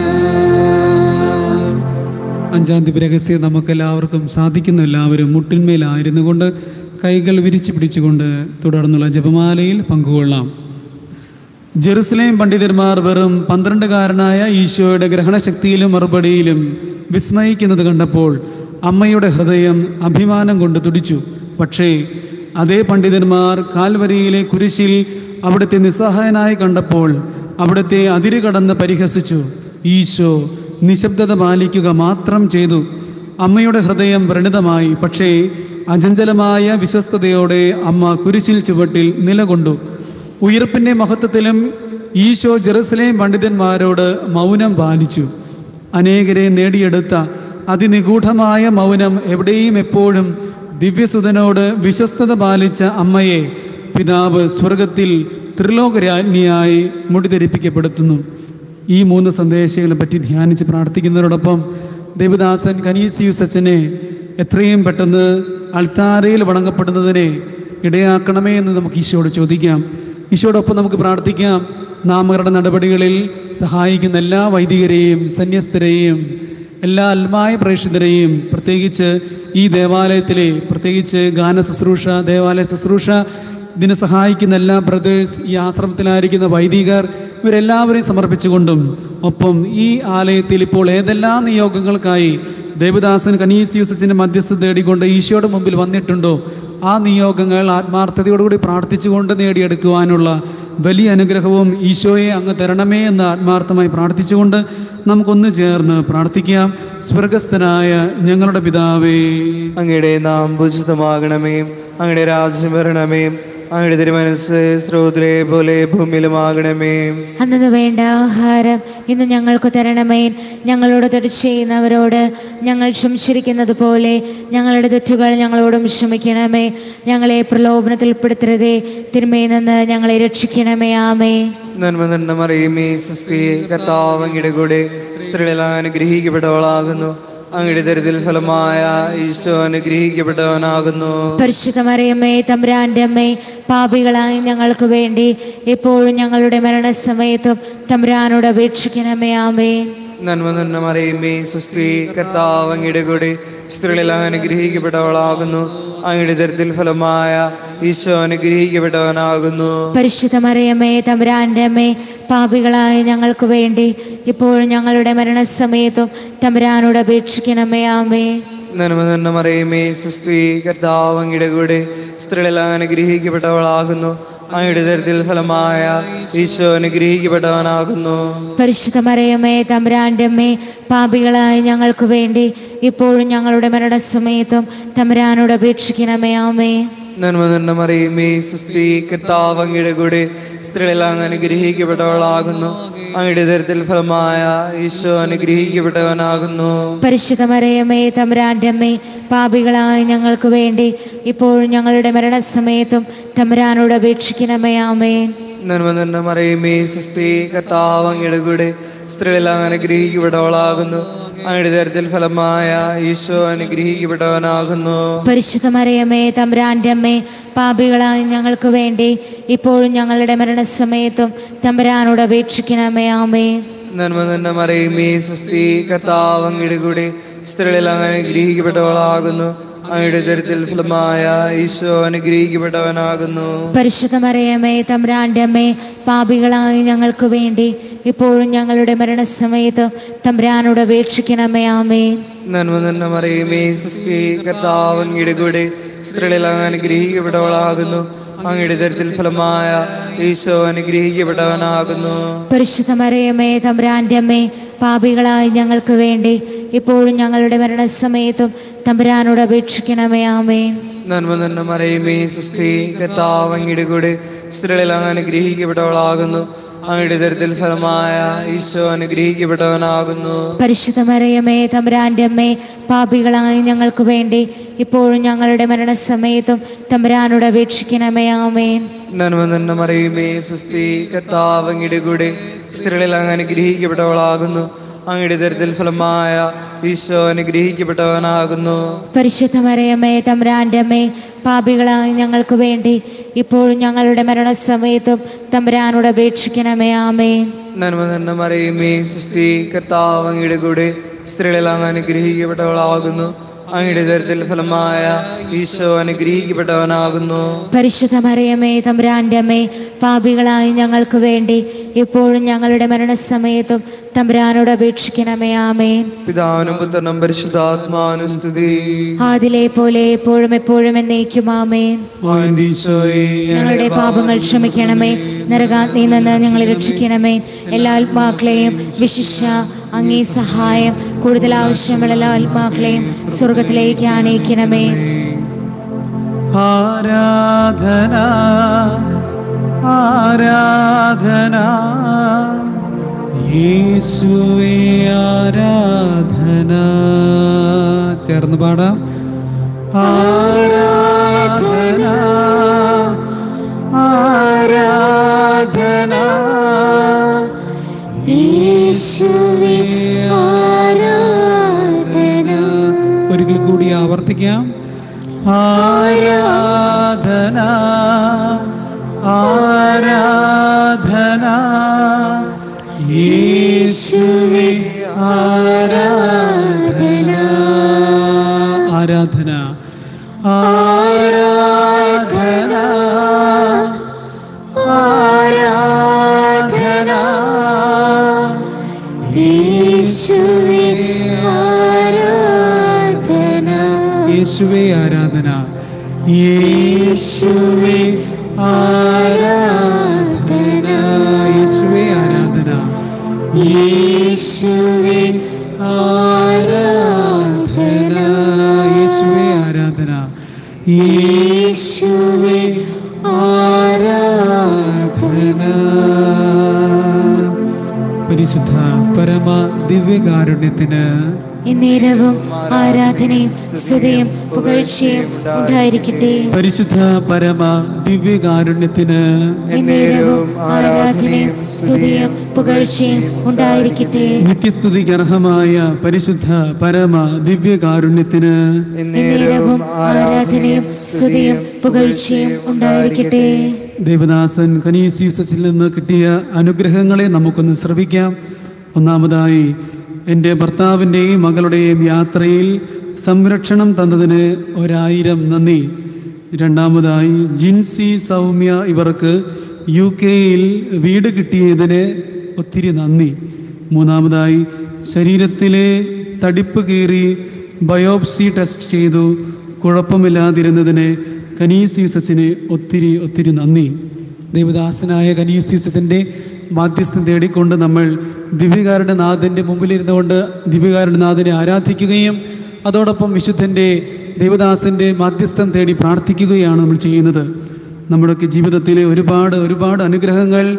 അഞ്ചാം തീയതി രഹസ്യം നമുക്കെല്ലാവർക്കും സാധിക്കുന്ന എല്ലാവരും മുട്ടിന്മേലായിരുന്നു കൊണ്ട് കൈകൾ വിരിച്ചു പിടിച്ചുകൊണ്ട് തുടർന്നുള്ള ജപമാലയിൽ പങ്കുകൊള്ളാം ജെറുസലേം പണ്ഡിതന്മാർ വെറും പന്ത്രണ്ടുകാരനായ ഈശോയുടെ ഗ്രഹണശക്തിയിലും മറുപടിയിലും വിസ്മയിക്കുന്നത് കണ്ടപ്പോൾ അമ്മയുടെ ഹൃദയം അഭിമാനം കൊണ്ട് തുടിച്ചു പക്ഷേ അതേ പണ്ഡിതന്മാർ കാൽവരിയിലെ കുരിശിൽ അവിടുത്തെ നിസ്സഹായനായി കണ്ടപ്പോൾ അവിടുത്തെ അതിര് കടന്ന് പരിഹസിച്ചു ഈശോ നിശബ്ദത പാലിക്കുക മാത്രം ചെയ്തു അമ്മയുടെ ഹൃദയം വ്രണിതമായി പക്ഷേ അചഞ്ചലമായ വിശ്വസ്തയോടെ അമ്മ കുരിശിൽ ചുവട്ടിൽ നിലകൊണ്ടു ഉയർപ്പിൻ്റെ മഹത്വത്തിലും ഈശോ ജെറുസലേം പണ്ഡിതന്മാരോട് മൗനം പാലിച്ചു അനേകരെ നേടിയെടുത്ത അതിനിഗൂഢമായ മൗനം എവിടെയും എപ്പോഴും ദിവ്യസുതനോട് വിശ്വസ്തത പാലിച്ച അമ്മയെ പിതാവ് സ്വർഗത്തിൽ ത്രിലോകരാജ്ഞിയായി മുടിധരിപ്പിക്കപ്പെടുത്തുന്നു ഈ മൂന്ന് സന്ദേശങ്ങളെ പറ്റി ധ്യാനിച്ച് പ്രാർത്ഥിക്കുന്നതോടൊപ്പം ദേവദാസൻ കനീസിയൂസ് അച്ഛനെ എത്രയും പെട്ടെന്ന് അൾത്താരയിൽ വണങ്ങപ്പെടുന്നതിനെ ഇടയാക്കണമേ എന്ന് നമുക്ക് ഈശോയോട് ചോദിക്കാം ഈശോടൊപ്പം നമുക്ക് പ്രാർത്ഥിക്കാം നാമകരുടെ നടപടികളിൽ സഹായിക്കുന്ന എല്ലാ വൈദികരെയും സന്യസ്തരെയും എല്ലാ അൽമായ പ്രേക്ഷിതരെയും പ്രത്യേകിച്ച് ഈ ദേവാലയത്തിലെ പ്രത്യേകിച്ച് ഗാന ശുശ്രൂഷ ദേവാലയ ശുശ്രൂഷ ഇതിനെ സഹായിക്കുന്ന എല്ലാ ബ്രദേഴ്സ് ഈ ആശ്രമത്തിലായിരിക്കുന്ന വൈദികർ ഇവരെല്ലാവരെയും സമർപ്പിച്ചുകൊണ്ടും ഒപ്പം ഈ ആലയത്തിൽ ഇപ്പോൾ ഏതെല്ലാം നിയോഗങ്ങൾക്കായി ദേവദാസൻ കനീസ് യൂസസിൻ്റെ മധ്യസ്ഥ തേടിക്കൊണ്ട് ഈശോയുടെ മുമ്പിൽ വന്നിട്ടുണ്ടോ ആ നിയോഗങ്ങൾ ആത്മാർത്ഥതയോടുകൂടി പ്രാർത്ഥിച്ചുകൊണ്ട് നേടിയെടുക്കുവാനുള്ള വലിയ അനുഗ്രഹവും ഈശോയെ അങ്ങ് തരണമേ എന്ന് ആത്മാർത്ഥമായി പ്രാർത്ഥിച്ചുകൊണ്ട് നമുക്കൊന്ന് ചേർന്ന് പ്രാർത്ഥിക്കാം സ്വർഗസ്ഥനായ ഞങ്ങളുടെ പിതാവേ അങ്ങയുടെ നാം ഭുജിതമാകണമേ അങ്ങയുടെ രാജ്യം വരണമേ അങ്ങയുടെ തിരുമനസ് സ്രോതിലെ പോലെ ഭൂമിയിലുമാകണമേ അന്നു വേണ്ട ആഹാരം ഇന്ന് ഞങ്ങൾക്ക് തരണമേ ഞങ്ങളോട് തെറ്റ് ചെയ്യുന്നവരോട് ഞങ്ങൾ ക്ഷമിച്ചിരിക്കുന്നത് പോലെ ഞങ്ങളുടെ തെറ്റുകൾ ഞങ്ങളോടും ക്ഷമിക്കണമേ ഞങ്ങളെ പ്രലോഭനത്തിൽ ഉൾപ്പെടുത്തരുതേ തിന്മയിൽ നിന്ന് ഞങ്ങളെ രക്ഷിക്കണമേ ആമേ നന്മ നന്മ മറിയുമേ സുസ്തി കർത്താവ് അങ്ങയുടെ കൂടെ സ്ത്രീകളിൽ അനുഗ്രഹിക്കപ്പെട്ടവളാകുന്നു അങ്ങയുടെ ദരിദ്ര ഫലമായ ഈശോ അനുഗ്രഹിക്കപ്പെട്ടവനാകുന്നു പരിശുദ്ധ മറിയമ്മേ തമ്പുരാൻ്റെ അമ്മേ പാപികളായ ഞങ്ങൾക്ക് വേണ്ടി എപ്പോഴും ഞങ്ങളുടെ മരണസമയത്തും തമ്പുരാനോട് അപേക്ഷിക്കണമേ ആമേ നന്മ നന്മ മറിയുമേ സുസ്തി കർത്താവ് അങ്ങയുടെ കൂടെ സ്ത്രീകളിൽ അനുഗ്രഹിക്കപ്പെട്ടവളാകുന്നു അങ്ങയുടെ ദരിദ്ര ഫലമായ ഈശോ അനുഗ്രഹിക്കപ്പെട്ടവനാകുന്നു പരിശുദ്ധ മറിയമ്മേ തമ്പുരാൻ്റെ അമ്മേ പാപികളായ ഞങ്ങൾക്ക് വേണ്ടി ഇപ്പോഴും ഞങ്ങളുടെ മരണസമയത്തും തമ്പുരാനോട് അപേക്ഷിക്കണമേ ആമേ നന്മ നന്മ മറിയുമേ സുസ്തി കർത്താവ് അങ്ങയുടെ കൂടെ സ്ത്രീകളിൽ അനുഗ്രഹിക്കപ്പെട്ടവളാകുന്നു അങ്ങയുടെ ദരിദ്ര ഫലമായ ഈശോ അനുഗ്രഹിക്കപ്പെട്ടവനാകുന്നു പരിശുദ്ധ മറിയമ്മേ തമ്പുരാൻ്റെ അമ്മേ പാപികളായ ഞങ്ങൾക്ക് വേണ്ടി ഇപ്പോഴും ഞങ്ങളുടെ മരണസമയത്തും തമ്പുരാനോട് അപേക്ഷിക്കണമേ ആമേ നന്മ നന്മ മറിയുമേ സുസ്തി കർത്താവ് അങ്ങയുടെ കൂടെ സ്ത്രീകളിൽ അനുഗ്രഹിക്കപ്പെട്ടവളാകുന്നു അങ്ങയുടെ ദരത്തിൽ ഫലമായ ഈശോ അനുഗ്രഹിക്കപ്പെട്ടവനാകുന്നു പരിശുദ്ധ മറിയമേ തമ്പുരാൻ്റെ അമ്മേ പാപികളായ ഞങ്ങൾക്ക് വേണ്ടി ഇപ്പോഴും ഞങ്ങളുടെ മരണസമയത്തും തമ്പുരാനോട് അപേക്ഷിക്കണമേ ആമേൻ നന്മ നിന്ന മറിയമേ സുസ്ഥി കർത്താവ് അങ്ങയുടെ കൂടെ സ്ത്രീകൾ അങ്ങ് അനുഗ്രഹിക്കപ്പെട്ടവളാകുന്നു അങ്ങയുടെ ദരത്തിൽ ഫലമായ ഈശോ അനുഗ്രഹിക്കപ്പെട്ടവനാകുന്നു പരിശുദ്ധ മറിയമേ തമ്പുരാൻ്റെ അമ്മേ പാപികളായ ഞങ്ങൾക്ക് വേണ്ടി ഇപ്പോഴും ഞങ്ങളുടെ മരണസമയത്തും തമ്പുരാനോട് അപേക്ഷിക്കണമേ ആമേൻ നന്മ നിന്ന മറിയമേ സുസ്ഥി കർത്താവ് അങ്ങയുടെ കൂടെ സ്ത്രീകൾ അങ്ങ് അനുഗ്രഹിക്കപ്പെട്ടവളാകുന്നു അങ്ങയുടെ ദരത്തിൽ ഫലമായ ഈശോ അനുഗ്രഹിക്കപ്പെട്ടവനാകുന്നു പരിശുദ്ധ മറിയമേ തമ്പുരാൻ്റെ അമ്മേ പാപികളായ ഞങ്ങൾക്ക് വേണ്ടി ഇപ്പോഴും ഞങ്ങളുടെ മരണസമയത്ത് തമ്പുരാനോട് അപേക്ഷിക്കണമേ ആമേൻ നന്മ നിന്ന മറിയമേ സുസ്ഥി കർത്താവ് അങ്ങയുടെ കൂടെ സ്ത്രീകൾ അങ്ങ് അനുഗ്രഹിക്കപ്പെട്ടവളാകുന്നു അങ്ങയുടെ ദരത്തിൽ ഫലമായ ഈശോ അനുഗ്രഹിക്കപ്പെട്ടവനാകുന്നു പരിശുദ്ധ മറിയമേ തമ്പുരാൻ്റെ അമ്മേ പാപികളായ ഞങ്ങൾക്ക് വേണ്ടി ഇപ്പോഴും ഞങ്ങളുടെ മരണസമയത്തും തമ്പുരാനോട് അപേക്ഷിക്കണമേ ആമേൻ നന്മ നിന്ന മറിയമേ സുസ്ഥി കർത്താവ് അങ്ങയുടെ കൂടെ സ്ത്രീകൾ അങ്ങ് അനുഗ്രഹിക്കപ്പെട്ടവളാകുന്നു അങ്ങയുടെ ദരത്തിൽ ഫലമായ ഈശോ അനുഗ്രഹിക്കപ്പെട്ടവനാകുന്നു പരിശുദ്ധ മറിയമേ തമ്പുരാൻ്റെ അമ്മേ പാപികളായ ഞങ്ങൾക്ക് വേണ്ടി ഇപ്പോഴും ഞങ്ങളുടെ മരണസമയത്തും തമ്പുരാനോട് അപേക്ഷിക്കണമേ ആമേൻ നന്മ നിന്ന മറിയമേ സുസ്ഥി കർത്താവ് അങ്ങയുടെ കൂടെ സ്ത്രീകളിൽ അങ്ങ് അനുഗ്രഹിക്കപ്പെട്ടവളാകുന്നു അങ്ങയുടെ ദരത്തിൽ ഫലമായ ഈശോ അനുഗ്രഹിക്കപ്പെട്ടവനാകുന്നു പരിശുദ്ധ മറിയമേ തമ്പുരാൻ്റെ അമ്മേ പാപികളായ ഞങ്ങൾക്ക് വേണ്ടി ഇപ്പോഴും ഞങ്ങളുടെ മരണസമയത്തും തമ്പുരാനോട് അപേക്ഷിക്കണമേ ആമേൻ നന്മ നിന്ന മറിയമേ സുസ്ഥി കർത്താവ് അങ്ങയുടെ കൂടെ സ്ത്രീകളിൽ അങ്ങ് അനുഗ്രഹിക്കപ്പെട്ടവളാകുന്നു അങ്ങയുടെ ദരത്തിൽ ഫലമായ ഈശോ അനുഗ്രഹിക്കപ്പെട്ടവനാകുന്നു പരിശുദ്ധ മറിയമേ തമ്പുരാൻ്റെ അമ്മേ പാപികളായ ഞങ്ങൾക്ക് വേണ്ടി ഇപ്പോഴും ഞങ്ങളുടെ മരണസമയത്തും തമ്പുരാനോട് അപേക്ഷിക്കണമേ ആമേൻ പിതാവിനും പുത്രനും പരിശുദ്ധാത്മാവിനും സ്തുതി ആദിലെ പോലെ എപ്പോഴും എപ്പോഴും എന്നേക്കും ആമേൻ ആന്റെ ഈശോയെ ഞങ്ങളുടെ പാപങ്ങൾ ക്ഷമിക്കണമേ നരകാഗ്നിയിൽ നിന്ന് ഞങ്ങളെ രക്ഷിക്കണമേ എല്ലാ ആത്മാക്കളെയും വിശിഷ്യ അങ്ങേ സഹായം കൂടുതൽ ആവശ്യമുള്ള എല്ലാ ആത്മാക്കളെയും സ്വർഗത്തിലേക്ക് ആനയിക്കണമേ ആരാധന ആരാധന യേശുവേ ആരാധന ചേർന്ന് പാടാം ആരാധന ആരാധന ഒരിക്കൽ കൂടി ആവർത്തിക്കാം ആരാധന ആരാധന യേശുവേ ആരാധന ആരാധന ആരാധന ആരാധന യേശുവേ ആരാധന യേശുവേ ആരാധന യേശുവേ ആരാധന യേശുവേ ആരാധന യേശുവേ ആരാധന യേശുവേ ആരാധന പരിശുദ്ധ പരമ ദിവ്യകാരുണ്യത്തിന് എന്നേരവും ആരാധനയും സ്തുതിയും പുകഴ്ചയും ഉണ്ടായിരിക്കട്ടെ പരിശുദ്ധ പരമ ദിവ്യകാരുണ്യത്തിന് എന്നേരവും ആരാധനയും സ്തുതിയും പുകഴ്ചയും ഉണ്ടായിരിക്കട്ടെ നിത്യസ്തുതിക്ക് അർഹമായ പരിശുദ്ധ പരമ ദിവ്യകാരുണ്യത്തിന് എന്നേരവും ആരാധനയും സ്തുതിയും പുകഴ്ചയും ഉണ്ടായിരിക്കട്ടെ ദേവദാസൻ കനീസ്യൂസസിൽ നിന്ന് കിട്ടിയ അനുഗ്രഹങ്ങളെ നമുക്കൊന്ന് ശ്രവിക്കാം ഒന്നാമതായി എൻ്റെ ഭർത്താവിൻ്റെയും മകളുടെയും യാത്രയിൽ സംരക്ഷണം തന്നതിന് ഒരായിരം നന്ദി രണ്ടാമതായി ജിൻസി സൗമ്യ ഇവർക്ക് യു കെയിൽ വീട് കിട്ടിയതിന് ഒത്തിരി നന്ദി മൂന്നാമതായി ശരീരത്തിലെ തടിപ്പ് കീറി ബയോപ്സി ടെസ്റ്റ് ചെയ്തു കുഴപ്പമില്ലാതിരുന്നതിന് കനീസീസസിന് ഒത്തിരി ഒത്തിരി നന്ദി ദേവദാസനായ കനീസീസസിൻ്റെ മാധ്യസ്ഥം തേടിക്കൊണ്ട് നമ്മൾ ദിവ്യകാരുടെ നാഥൻ്റെ മുമ്പിലിരുന്നുകൊണ്ട് ദിവ്യകാരുടെ നാഥനെ ആരാധിക്കുകയും അതോടൊപ്പം വിശുദ്ധൻ്റെ ദേവദാസൻ്റെ മാധ്യസ്ഥം തേടി പ്രാർത്ഥിക്കുകയാണ് നമ്മൾ ചെയ്യുന്നത് നമ്മുടെയൊക്കെ ജീവിതത്തിലെ ഒരുപാട് ഒരുപാട് അനുഗ്രഹങ്ങൾ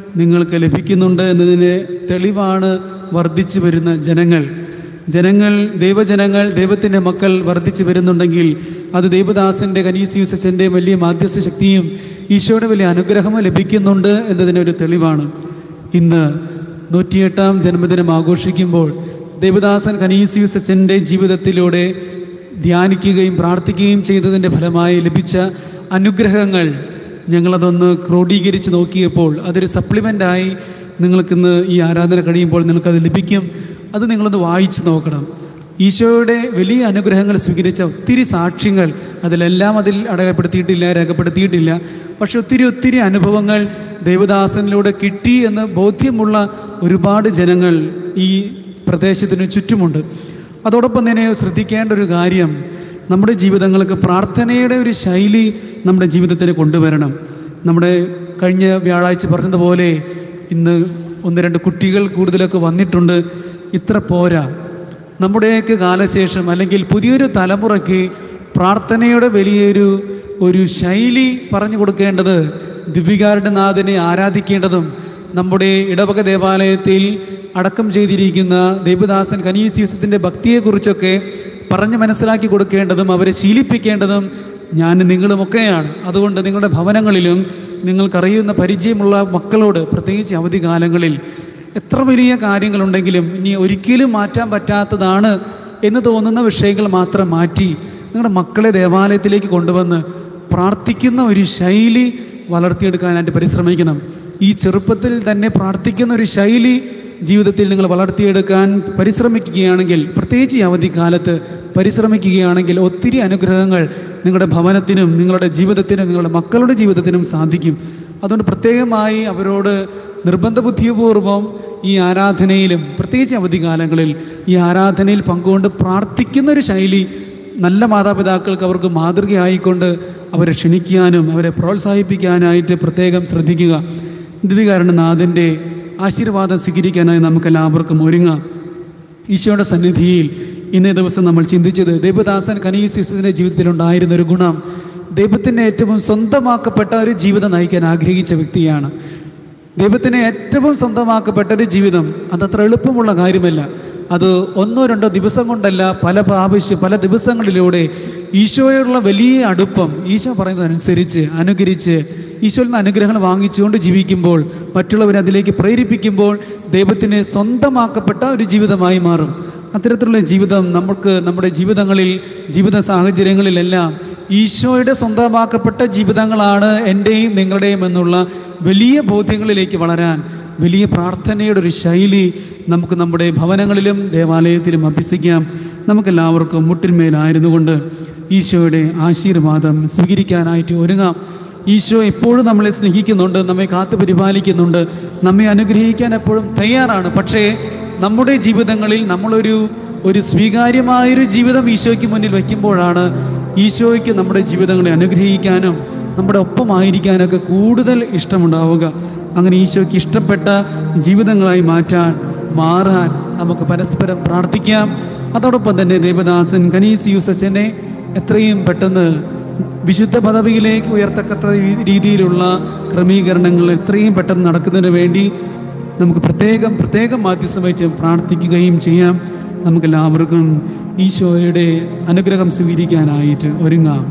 നിങ്ങൾക്ക് ലഭിക്കുന്നുണ്ട് എന്നതിന് തെളിവാണ് വർദ്ധിച്ചു വരുന്ന ജനങ്ങൾ ജനങ്ങൾ ദൈവജനങ്ങൾ ദൈവത്തിൻ്റെ മക്കൾ വർദ്ധിച്ചു വരുന്നുണ്ടെങ്കിൽ അത് ദൈവദാസൻ്റെ കനീസിയൂസച്ചൻ്റെ വലിയ മാധ്യസ്ഥ ശക്തിയും ഈശോയുടെ വലിയ അനുഗ്രഹവും ലഭിക്കുന്നുണ്ട് എന്നതിനൊരു തെളിവാണ് ഇന്ന് നൂറ്റിയെട്ടാം ജന്മദിനം ആഘോഷിക്കുമ്പോൾ ദേവദാസൻ കനീസിയൂസ് അച്ഛൻ്റെ ജീവിതത്തിലൂടെ ധ്യാനിക്കുകയും പ്രാർത്ഥിക്കുകയും ചെയ്തതിൻ്റെ ഫലമായി ലഭിച്ച അനുഗ്രഹങ്ങൾ ഞങ്ങളതൊന്ന് ക്രോഡീകരിച്ച് നോക്കിയപ്പോൾ അതൊരു സപ്ലിമെൻ്റായി നിങ്ങൾക്കിന്ന് ഈ ആരാധന കഴിയുമ്പോൾ നിങ്ങൾക്കത് ലഭിക്കും അത് നിങ്ങളൊന്ന് വായിച്ചു നോക്കണം ഈശോയുടെ വലിയ അനുഗ്രഹങ്ങൾ സ്വീകരിച്ച ഒത്തിരി സാക്ഷ്യങ്ങൾ അതിലെല്ലാം അതിൽ അടയാളപ്പെടുത്തിയിട്ടില്ല രേഖപ്പെടുത്തിയിട്ടില്ല പക്ഷെ ഒത്തിരി ഒത്തിരി അനുഭവങ്ങൾ ദേവദാസനിലൂടെ കിട്ടി എന്ന് ബോധ്യമുള്ള ഒരുപാട് ജനങ്ങൾ ഈ പ്രദേശത്തിന് ചുറ്റുമുണ്ട് അതോടൊപ്പം തന്നെ ശ്രദ്ധിക്കേണ്ട ഒരു കാര്യം നമ്മുടെ ജീവിതങ്ങൾക്ക് പ്രാർത്ഥനയുടെ ഒരു ശൈലി നമ്മുടെ ജീവിതത്തിൽ കൊണ്ടുവരണം നമ്മുടെ കഴിഞ്ഞ വ്യാഴാഴ്ച പറഞ്ഞതുപോലെ ഇന്ന് ഒന്ന് രണ്ട് കുട്ടികൾ കൂടുതലൊക്കെ വന്നിട്ടുണ്ട് ഇത്ര പോരാ നമ്മുടെയൊക്കെ കാലശേഷം അല്ലെങ്കിൽ പുതിയൊരു തലമുറയ്ക്ക് പ്രാർത്ഥനയുടെ വലിയൊരു ഒരു ശൈലി പറഞ്ഞു കൊടുക്കേണ്ടത് ദിവ്യകാരുടെ നാഥനെ ആരാധിക്കേണ്ടതും നമ്മുടെ ഇടവക ദേവാലയത്തിൽ അടക്കം ചെയ്തിരിക്കുന്ന ദേവദാസൻ കനീസിയസിൻ്റെ ഭക്തിയെക്കുറിച്ചൊക്കെ പറഞ്ഞ് മനസ്സിലാക്കി കൊടുക്കേണ്ടതും അവരെ ശീലിപ്പിക്കേണ്ടതും ഞാൻ നിങ്ങളുമൊക്കെയാണ് അതുകൊണ്ട് നിങ്ങളുടെ ഭവനങ്ങളിലും നിങ്ങൾക്കറിയുന്ന പരിചയമുള്ള മക്കളോട് പ്രത്യേകിച്ച് അവധികാലങ്ങളിൽ എത്ര വലിയ കാര്യങ്ങളുണ്ടെങ്കിലും ഇനി ഒരിക്കലും മാറ്റാൻ പറ്റാത്തതാണ് എന്ന് തോന്നുന്ന വിഷയങ്ങൾ മാത്രം മാറ്റി നിങ്ങളുടെ മക്കളെ ദേവാലയത്തിലേക്ക് കൊണ്ടുവന്ന് പ്രാർത്ഥിക്കുന്ന ഒരു ശൈലി വളർത്തിയെടുക്കാനായിട്ട് പരിശ്രമിക്കണം ഈ ചെറുപ്പത്തിൽ തന്നെ പ്രാർത്ഥിക്കുന്ന ഒരു ശൈലി ജീവിതത്തിൽ നിങ്ങൾ വളർത്തിയെടുക്കാൻ പരിശ്രമിക്കുകയാണെങ്കിൽ പ്രത്യേകിച്ച് ഈ അവധിക്കാലത്ത് പരിശ്രമിക്കുകയാണെങ്കിൽ ഒത്തിരി അനുഗ്രഹങ്ങൾ നിങ്ങളുടെ ഭവനത്തിനും നിങ്ങളുടെ ജീവിതത്തിനും നിങ്ങളുടെ മക്കളുടെ ജീവിതത്തിനും സാധിക്കും അതുകൊണ്ട് പ്രത്യേകമായി അവരോട് നിർബന്ധ ബുദ്ധിപൂർവം ഈ ആരാധനയിലും പ്രത്യേകിച്ച് അവധികാലങ്ങളിൽ ഈ ആരാധനയിൽ പങ്കുകൊണ്ട് പ്രാർത്ഥിക്കുന്ന ഒരു ശൈലി നല്ല മാതാപിതാക്കൾക്ക് അവർക്ക് മാതൃകയായിക്കൊണ്ട് അവരെ ക്ഷണിക്കാനും അവരെ പ്രോത്സാഹിപ്പിക്കാനായിട്ട് പ്രത്യേകം ശ്രദ്ധിക്കുക ദിവികാരണ നാഥൻ്റെ ആശീർവാദം സ്വീകരിക്കാനായി നമുക്കെല്ലാവർക്കും ഒരുങ്ങാം ഈശോയുടെ സന്നിധിയിൽ ഇന്നേ ദിവസം നമ്മൾ ചിന്തിച്ചത് ദേവദാസൻ കനീസിന്റെ ജീവിതത്തിലുണ്ടായിരുന്ന ഒരു ഗുണം ദൈവത്തിൻ്റെ ഏറ്റവും സ്വന്തമാക്കപ്പെട്ട ഒരു ജീവിതം നയിക്കാൻ ആഗ്രഹിച്ച വ്യക്തിയാണ് ദൈവത്തിന് ഏറ്റവും സ്വന്തമാക്കപ്പെട്ട ഒരു ജീവിതം അതത്ര എളുപ്പമുള്ള കാര്യമല്ല അത് ഒന്നോ രണ്ടോ ദിവസം കൊണ്ടല്ല പല പ്രാവശ്യം പല ദിവസങ്ങളിലൂടെ ഈശോയോടുള്ള വലിയ അടുപ്പം ഈശോ പറയുന്നതനുസരിച്ച് അനുകരിച്ച് ഈശോയിൽ നിന്ന് അനുഗ്രഹങ്ങൾ വാങ്ങിച്ചുകൊണ്ട് ജീവിക്കുമ്പോൾ മറ്റുള്ളവരെ അതിലേക്ക് പ്രേരിപ്പിക്കുമ്പോൾ ദൈവത്തിന് സ്വന്തമാക്കപ്പെട്ട ഒരു ജീവിതമായി മാറും അത്തരത്തിലുള്ള ജീവിതം നമുക്ക് നമ്മുടെ ജീവിതങ്ങളിൽ ജീവിത സാഹചര്യങ്ങളിലെല്ലാം ഈശോയുടെ സ്വന്തമാക്കപ്പെട്ട ജീവിതങ്ങളാണ് എൻ്റെയും നിങ്ങളുടെയും എന്നുള്ള വലിയ ബോധ്യങ്ങളിലേക്ക് വളരാൻ വലിയ പ്രാർത്ഥനയുടെ ഒരു ശൈലി നമുക്ക് നമ്മുടെ ഭവനങ്ങളിലും ദേവാലയത്തിലും അഭ്യസിക്കാം നമുക്കെല്ലാവർക്കും മുട്ടിന്മേലായിരുന്നു കൊണ്ട് ഈശോയുടെ ആശീർവാദം സ്വീകരിക്കാനായിട്ട് ഒരുങ്ങാം ഈശോ എപ്പോഴും നമ്മളെ സ്നേഹിക്കുന്നുണ്ട് നമ്മെ കാത്തു പരിപാലിക്കുന്നുണ്ട് നമ്മെ അനുഗ്രഹിക്കാൻ എപ്പോഴും തയ്യാറാണ് പക്ഷേ നമ്മുടെ ജീവിതങ്ങളിൽ നമ്മളൊരു ഒരു സ്വീകാര്യമായൊരു ജീവിതം ഈശോയ്ക്ക് മുന്നിൽ വയ്ക്കുമ്പോഴാണ് ഈശോയ്ക്ക് നമ്മുടെ ജീവിതങ്ങളെ അനുഗ്രഹിക്കാനും നമ്മുടെ ഒപ്പമായിരിക്കാനൊക്കെ കൂടുതൽ ഇഷ്ടമുണ്ടാവുക അങ്ങനെ ഈശോയ്ക്ക് ഇഷ്ടപ്പെട്ട ജീവിതങ്ങളായി മാറ്റാൻ മാറാൻ നമുക്ക് പരസ്പരം പ്രാർത്ഥിക്കാം അതോടൊപ്പം തന്നെ ദേവദാസൻ കനീസ് യൂസച്ചനെ എത്രയും പെട്ടെന്ന് വിശുദ്ധ പദവിയിലേക്ക് ഉയർത്തക്കത്ത രീതിയിലുള്ള ക്രമീകരണങ്ങൾ എത്രയും പെട്ടെന്ന് നടക്കുന്നതിന് വേണ്ടി നമുക്ക് പ്രത്യേകം പ്രത്യേകം മാധ്യസ്ഥം വഹിച്ച് പ്രാർത്ഥിക്കുകയും ചെയ്യാം നമുക്കെല്ലാവർക്കും ഈശോയുടെ അനുഗ്രഹം സ്വീകരിക്കാനായിട്ട് ഒരുങ്ങാം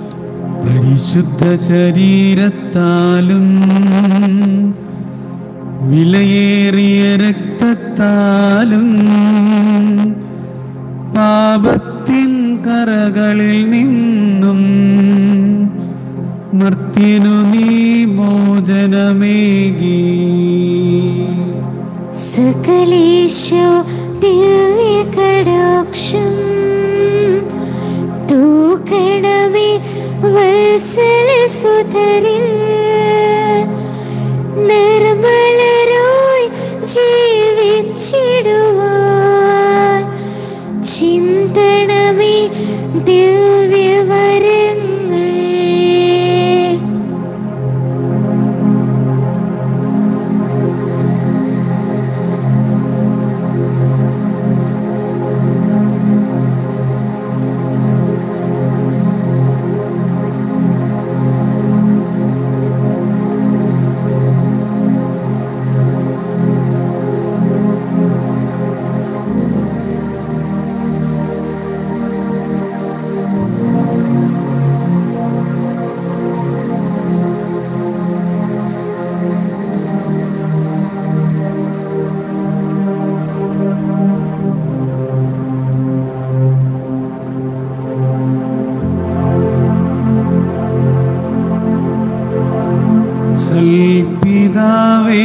പരിശുദ്ധ ശരീരത്താലും വിലയേറിയ രക്തത്താലും പാപത്തിൻ കറകളിൽ നിന്നും മർത്യനു നീ മോചനമേകി സകലേശോ ദിവ്യകടാക്ഷം തൂക്കണമേ വത്സല സുതരിൽ നിർമ്മലരായി ജീവിച്ചിടുവാൻ ചിന്തണമേ ദിവ്യവരങ്ങൾ സൽപിതാവേ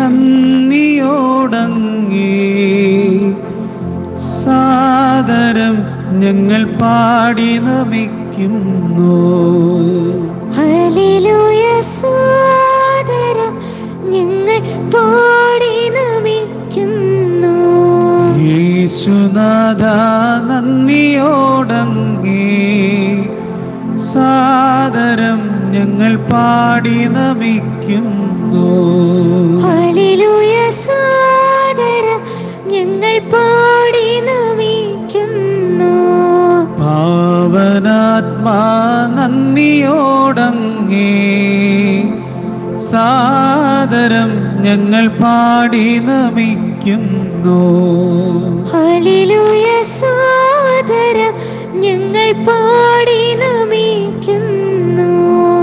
നന്ദിയോടങ്ങേ സാദരം ഞങ്ങൾ പാടി നമിക്കുന്നു ഹല്ലേലൂയ സോദരം ഞങ്ങൾ പാടി നമിക്കുന്നു യേശുനാഥ നന്ദിയോടങ്ങേ സാദരം ഞങ്ങൾ പാടി നമിക്കുന്നു ഹല്ലേലൂയ സോദരം ഞങ്ങൾ പാടി നമിക്കുന്നു പാവനാത്മാ നന്ദിയോടങ്ങേ സാദരം ഞങ്ങൾ പാടി നമിക്കുന്നു ഹല്ലേലൂയ സോദരം ഞങ്ങൾ പാടി നമിക്കുന്നു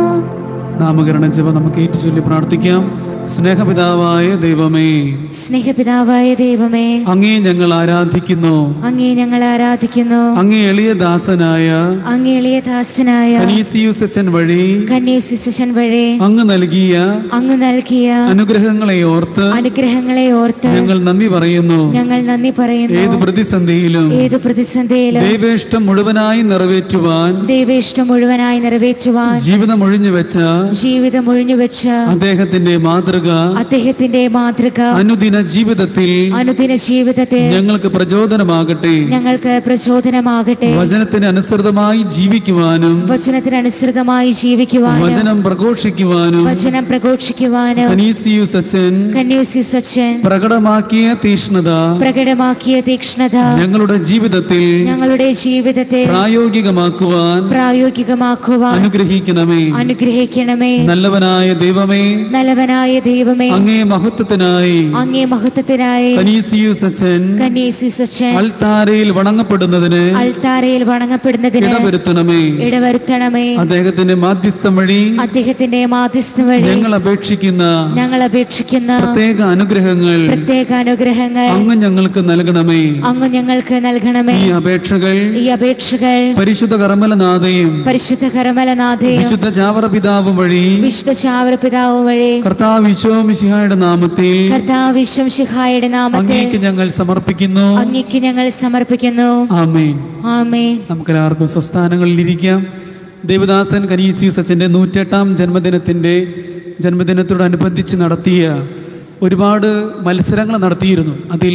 നാമകരണം ജപം നമുക്ക് ഏറ്റു ചൊല്ലി പ്രാർത്ഥിക്കാം സ്നേഹപിതാവായ ദൈവമേ സ്നേഹപിതാവായ ദൈവമേ അങ്ങേ ഞങ്ങൾ ആരാധിക്കുന്നു അങ്ങേ ഞങ്ങൾ ആരാധിക്കുന്നു അങ്ങേ എളിയ ദാസനായ അങ്ങേ എളിയ ദാസനായ കനീസിയൂസച്ചൻ വഴി കന്യാശിശൻ വഴി അങ്ങ് നൽകിയ അങ്ങ് നൽകിയ അനുഗ്രഹങ്ങളെ ഓർത്ത് അനുഗ്രഹങ്ങളെ ഓർത്ത് ഞങ്ങൾ നന്ദി പറയുന്നു ഞങ്ങൾ നന്ദി ഏത് പറയുന്നു പ്രതിസന്ധിയിലും ഏതു പ്രതിസന്ധിയിലും ദൈവേഷ്ടം മുഴുവനായി നിറവേറ്റുവാൻ ദൈവേഷ്ടം മുഴുവനായി നിറവേറ്റുവാൻ ജീവിതം ഒഴിഞ്ഞു വെച്ച ജീവിതം ഒഴിഞ്ഞുവെച്ച അദ്ദേഹത്തിന്റെ മാതൃക അദ്ദേഹത്തിന്റെ മാതൃക അനുദിന ജീവിതത്തിൽ അനുദിന ജീവിതത്തിൽ ഞങ്ങൾക്ക് പ്രചോദനമാകട്ടെ ഞങ്ങൾക്ക് പ്രചോദനമാകട്ടെ വചനത്തിന് അനുസൃതമായി ജീവിക്കുവാനും വചനത്തിനനുസൃതമായി ജീവിക്കുവാനും വചനം പ്രഘോഷിക്കുവാനും വചനം പ്രഘോഷിക്കുവാനും കനീസിയൂസ് അച്ഛൻ കന്യൂസി സച്ചൻ പ്രകടമാക്കിയ തീഷ്ണത പ്രകടമാക്കിയ തീക്ഷ്ണത ഞങ്ങളുടെ ജീവിതത്തിൽ ഞങ്ങളുടെ ജീവിതത്തിൽ പ്രായോഗികമാക്കുവാൻ പ്രായോഗികമാക്കുവാൻ അനുഗ്രഹിക്കണമേ അനുഗ്രഹിക്കണമേ നല്ലവനായ ദൈവമേ നല്ലവനായ ദൈവമേ അങ്ങേ മഹത്വത്തിനായി അങ്ങേ മഹത്വത്തിനായി കനീസിയൂസ് അച്ഛൻ കന്യാസി സച്ചൻ അൾത്താരയിൽ വണങ്ങപ്പെടുന്നതിന് അൾത്താരയിൽ വണങ്ങപ്പെടുന്നതിന് ഇടവരുത്തണമേ ഇടവരുത്തണമേ അദ്ദേഹത്തിന്റെ മാധ്യസ്ഥം വഴി അദ്ദേഹത്തിന്റെ മാധ്യസ്ഥം വഴി ഞങ്ങൾ അപേക്ഷിക്കുന്ന ഞങ്ങൾ അപേക്ഷിക്കുന്ന പ്രത്യേക അനുഗ്രഹങ്ങൾ പ്രത്യേക അനുഗ്രഹങ്ങൾ അങ്ങ് ഞങ്ങൾക്ക് നൽകണമേ അങ്ങ് ഞങ്ങൾക്ക് നൽകണമേ ഈ അപേക്ഷകൾ ഈ അപേക്ഷകൾ പരിശുദ്ധ കർമ്മലനാഥയും പരിശുദ്ധ കരമലനാഥയും വിശുദ്ധ ചാവറ പിതാവും വഴി വിശുദ്ധ ചാവറ പിതാവ് വഴി കർത്താവ് വിശ്വമിശിഹായുടെ നാമത്തിൽ കർത്താവ് വിശ്വംശിഹായുടെ നാമത്തിൽ അങ്ങേക്ക് ഞങ്ങൾ സമർപ്പിക്കുന്നു അങ്ങയ്ക്ക് ഞങ്ങൾ സമർപ്പിക്കുന്നു ആമേൻ ആമേ നമുക്കെല്ലാവർക്കും സ്വസ്ഥാനങ്ങളിലിരിക്കാം ദേവദാസൻ കനീസിയൂസ് അച്ഛൻ്റെ നൂറ്റെട്ടാം ജന്മദിനത്തിൻ്റെ ജന്മദിനത്തോടനുബന്ധിച്ച് നടത്തിയ ഒരുപാട് മത്സരങ്ങൾ നടത്തിയിരുന്നു അതിൽ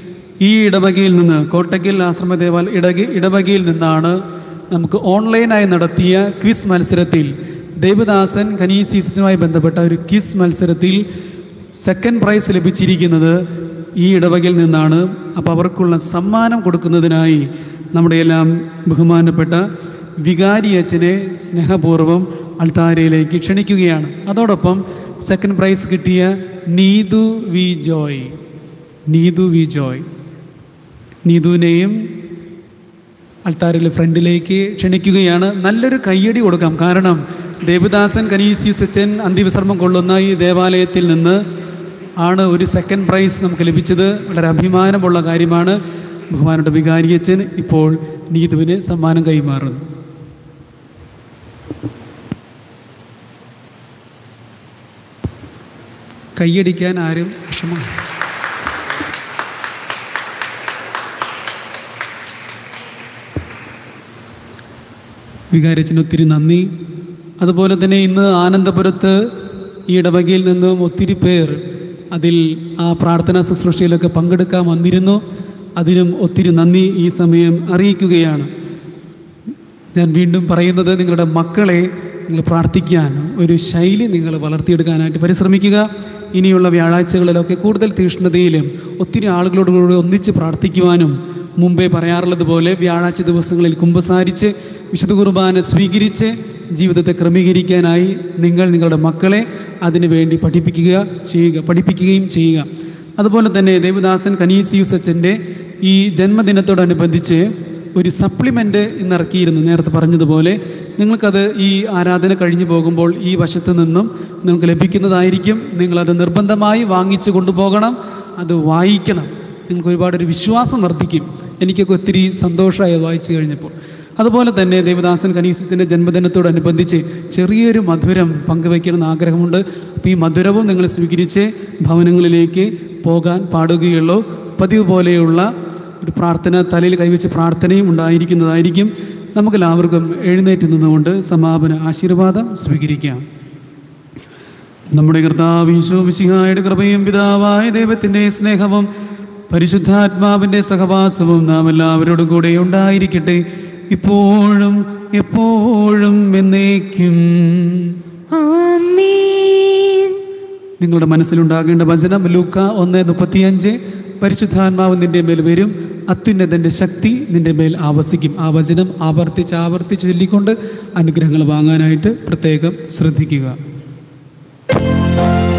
ഈ ഇടവകയിൽ നിന്ന് കോട്ടയ്ക്കൽ ആശ്രമ ദേവാൽ ഇടക ഇടവകയിൽ നിന്നാണ് നമുക്ക് ഓൺലൈനായി നടത്തിയ ക്വിസ് മത്സരത്തിൽ ദേവദാസൻ കനീസീസുമായി ബന്ധപ്പെട്ട ഒരു ക്വിസ് മത്സരത്തിൽ സെക്കൻഡ് പ്രൈസ് ലഭിച്ചിരിക്കുന്നത് ഈ ഇടവകയിൽ നിന്നാണ് അപ്പോൾ അവർക്കുള്ള സമ്മാനം കൊടുക്കുന്നതിനായി നമ്മുടെ എല്ലാം ബഹുമാനപ്പെട്ട വികാരി അച്ഛനെ സ്നേഹപൂർവ്വം അൾത്താരയിലേക്ക് ക്ഷണിക്കുകയാണ് അതോടൊപ്പം സെക്കൻഡ് പ്രൈസ് കിട്ടിയ നീതു വി ജോയ് നീതു വി ജോയ് നീതുവിനെയും അൾത്താരിലെ ഫ്രണ്ടിലേക്ക് ക്ഷണിക്കുകയാണ് നല്ലൊരു കയ്യടി കൊടുക്കാം കാരണം ദേവദാസൻ കനീസ്യൂസ് അച്ഛൻ അന്ത്യവിശ്രമം കൊള്ളുന്ന ഈ ദേവാലയത്തിൽ നിന്ന് ആണ് ഒരു സെക്കൻഡ് പ്രൈസ് നമുക്ക് ലഭിച്ചത് വളരെ അഭിമാനമുള്ള കാര്യമാണ് ബഹുമാനയുടെ വികാരിയച്ഛൻ ഇപ്പോൾ നീതുവിന് സമ്മാനം കൈമാറുന്നു കൈയടിക്കാൻ ആരും വിഷമം വികാരച്ചന് ഒത്തിരി നന്ദി അതുപോലെ തന്നെ ഇന്ന് ആനന്ദപുരത്ത് ഈ ഇടവകയിൽ നിന്നും ഒത്തിരി പേർ അതിൽ ആ പ്രാർത്ഥനാ ശുശ്രൂഷയിലൊക്കെ പങ്കെടുക്കാൻ വന്നിരുന്നു അതിനും ഒത്തിരി നന്ദി ഈ സമയം അറിയിക്കുകയാണ് ഞാൻ വീണ്ടും പറയുന്നത് നിങ്ങളുടെ മക്കളെ നിങ്ങൾ പ്രാർത്ഥിക്കാൻ ഒരു ശൈലി നിങ്ങൾ വളർത്തിയെടുക്കാനായിട്ട് പരിശ്രമിക്കുക ഇനിയുള്ള വ്യാഴാഴ്ചകളിലൊക്കെ കൂടുതൽ തീഷ്ണതയിലും ഒത്തിരി ആളുകളോട് കൂടി ഒന്നിച്ച് പ്രാർത്ഥിക്കുവാനും മുമ്പേ പറയാറുള്ളത് പോലെ വ്യാഴാഴ്ച ദിവസങ്ങളിൽ കുമ്പസാരിച്ച് വിശുദ്ധ കുർബാന സ്വീകരിച്ച് ജീവിതത്തെ ക്രമീകരിക്കാനായി നിങ്ങൾ നിങ്ങളുടെ മക്കളെ അതിനുവേണ്ടി പഠിപ്പിക്കുക ചെയ്യുക പഠിപ്പിക്കുകയും ചെയ്യുക അതുപോലെ തന്നെ ദേവദാസൻ കനീസിയൂസ് അച്ഛൻ്റെ ഈ ജന്മദിനത്തോടനുബന്ധിച്ച് ഒരു സപ്ലിമെൻ്റ് ഇന്ന് ഇറക്കിയിരുന്നു നേരത്തെ പറഞ്ഞതുപോലെ നിങ്ങൾക്കത് ഈ ആരാധന കഴിഞ്ഞു പോകുമ്പോൾ ഈ വശത്ത് നിന്നും നിങ്ങൾക്ക് ലഭിക്കുന്നതായിരിക്കും നിങ്ങളത് നിർബന്ധമായി വാങ്ങിച്ചു കൊണ്ടുപോകണം അത് വായിക്കണം നിങ്ങൾക്ക് ഒരുപാട് ഒരു വിശ്വാസം വർദ്ധിക്കും എനിക്കൊക്കെ ഒത്തിരി സന്തോഷമായി അത് വായിച്ചു കഴിഞ്ഞപ്പോൾ അതുപോലെ തന്നെ ദേവദാസൻ കനീസത്തിൻ്റെ ജന്മദിനത്തോടനുബന്ധിച്ച് ചെറിയൊരു മധുരം പങ്കുവയ്ക്കണമെന്ന് ആഗ്രഹമുണ്ട് അപ്പോൾ ഈ മധുരവും നിങ്ങൾ സ്വീകരിച്ച് ഭവനങ്ങളിലേക്ക് പോകാൻ പാടുകയുള്ളൂ പതിവ് പോലെയുള്ള ഒരു പ്രാർത്ഥന തലയിൽ കൈവച്ച് പ്രാർത്ഥനയും ഉണ്ടായിരിക്കുന്നതായിരിക്കും നമുക്കെല്ലാവർക്കും എഴുന്നേറ്റ് നിന്നുകൊണ്ട് സമാപന ആശീർവാദം സ്വീകരിക്കാം നമ്മുടെ കർത്താവ് ഈശോ മിശിഹായുടെ കൃപയും പിതാവായ ദൈവത്തിൻ്റെ സ്നേഹവും പരിശുദ്ധാത്മാവിൻ്റെ സഹവാസവും നാം എല്ലാവരോടും കൂടെ ഉണ്ടായിരിക്കട്ടെ ഇപ്പോഴും എപ്പോഴും എന്നേക്കും ആമേൻ നിങ്ങളുടെ മനസ്സിലുണ്ടാകേണ്ട വചനം ലൂക്ക ഒന്ന് മുപ്പത്തിയഞ്ച് പരിശുദ്ധാത്മാവ് നിന്റെ മേൽ വരും അത്യുന്നതൻ്റെ ശക്തി നിന്റെ മേൽ ആവസിക്കും ആ വചനം ആവർത്തിച്ച് ആവർത്തിച്ച് ചൊല്ലിക്കൊണ്ട് അനുഗ്രഹങ്ങൾ വാങ്ങാനായിട്ട് പ്രത്യേകം ശ്രദ്ധിക്കുക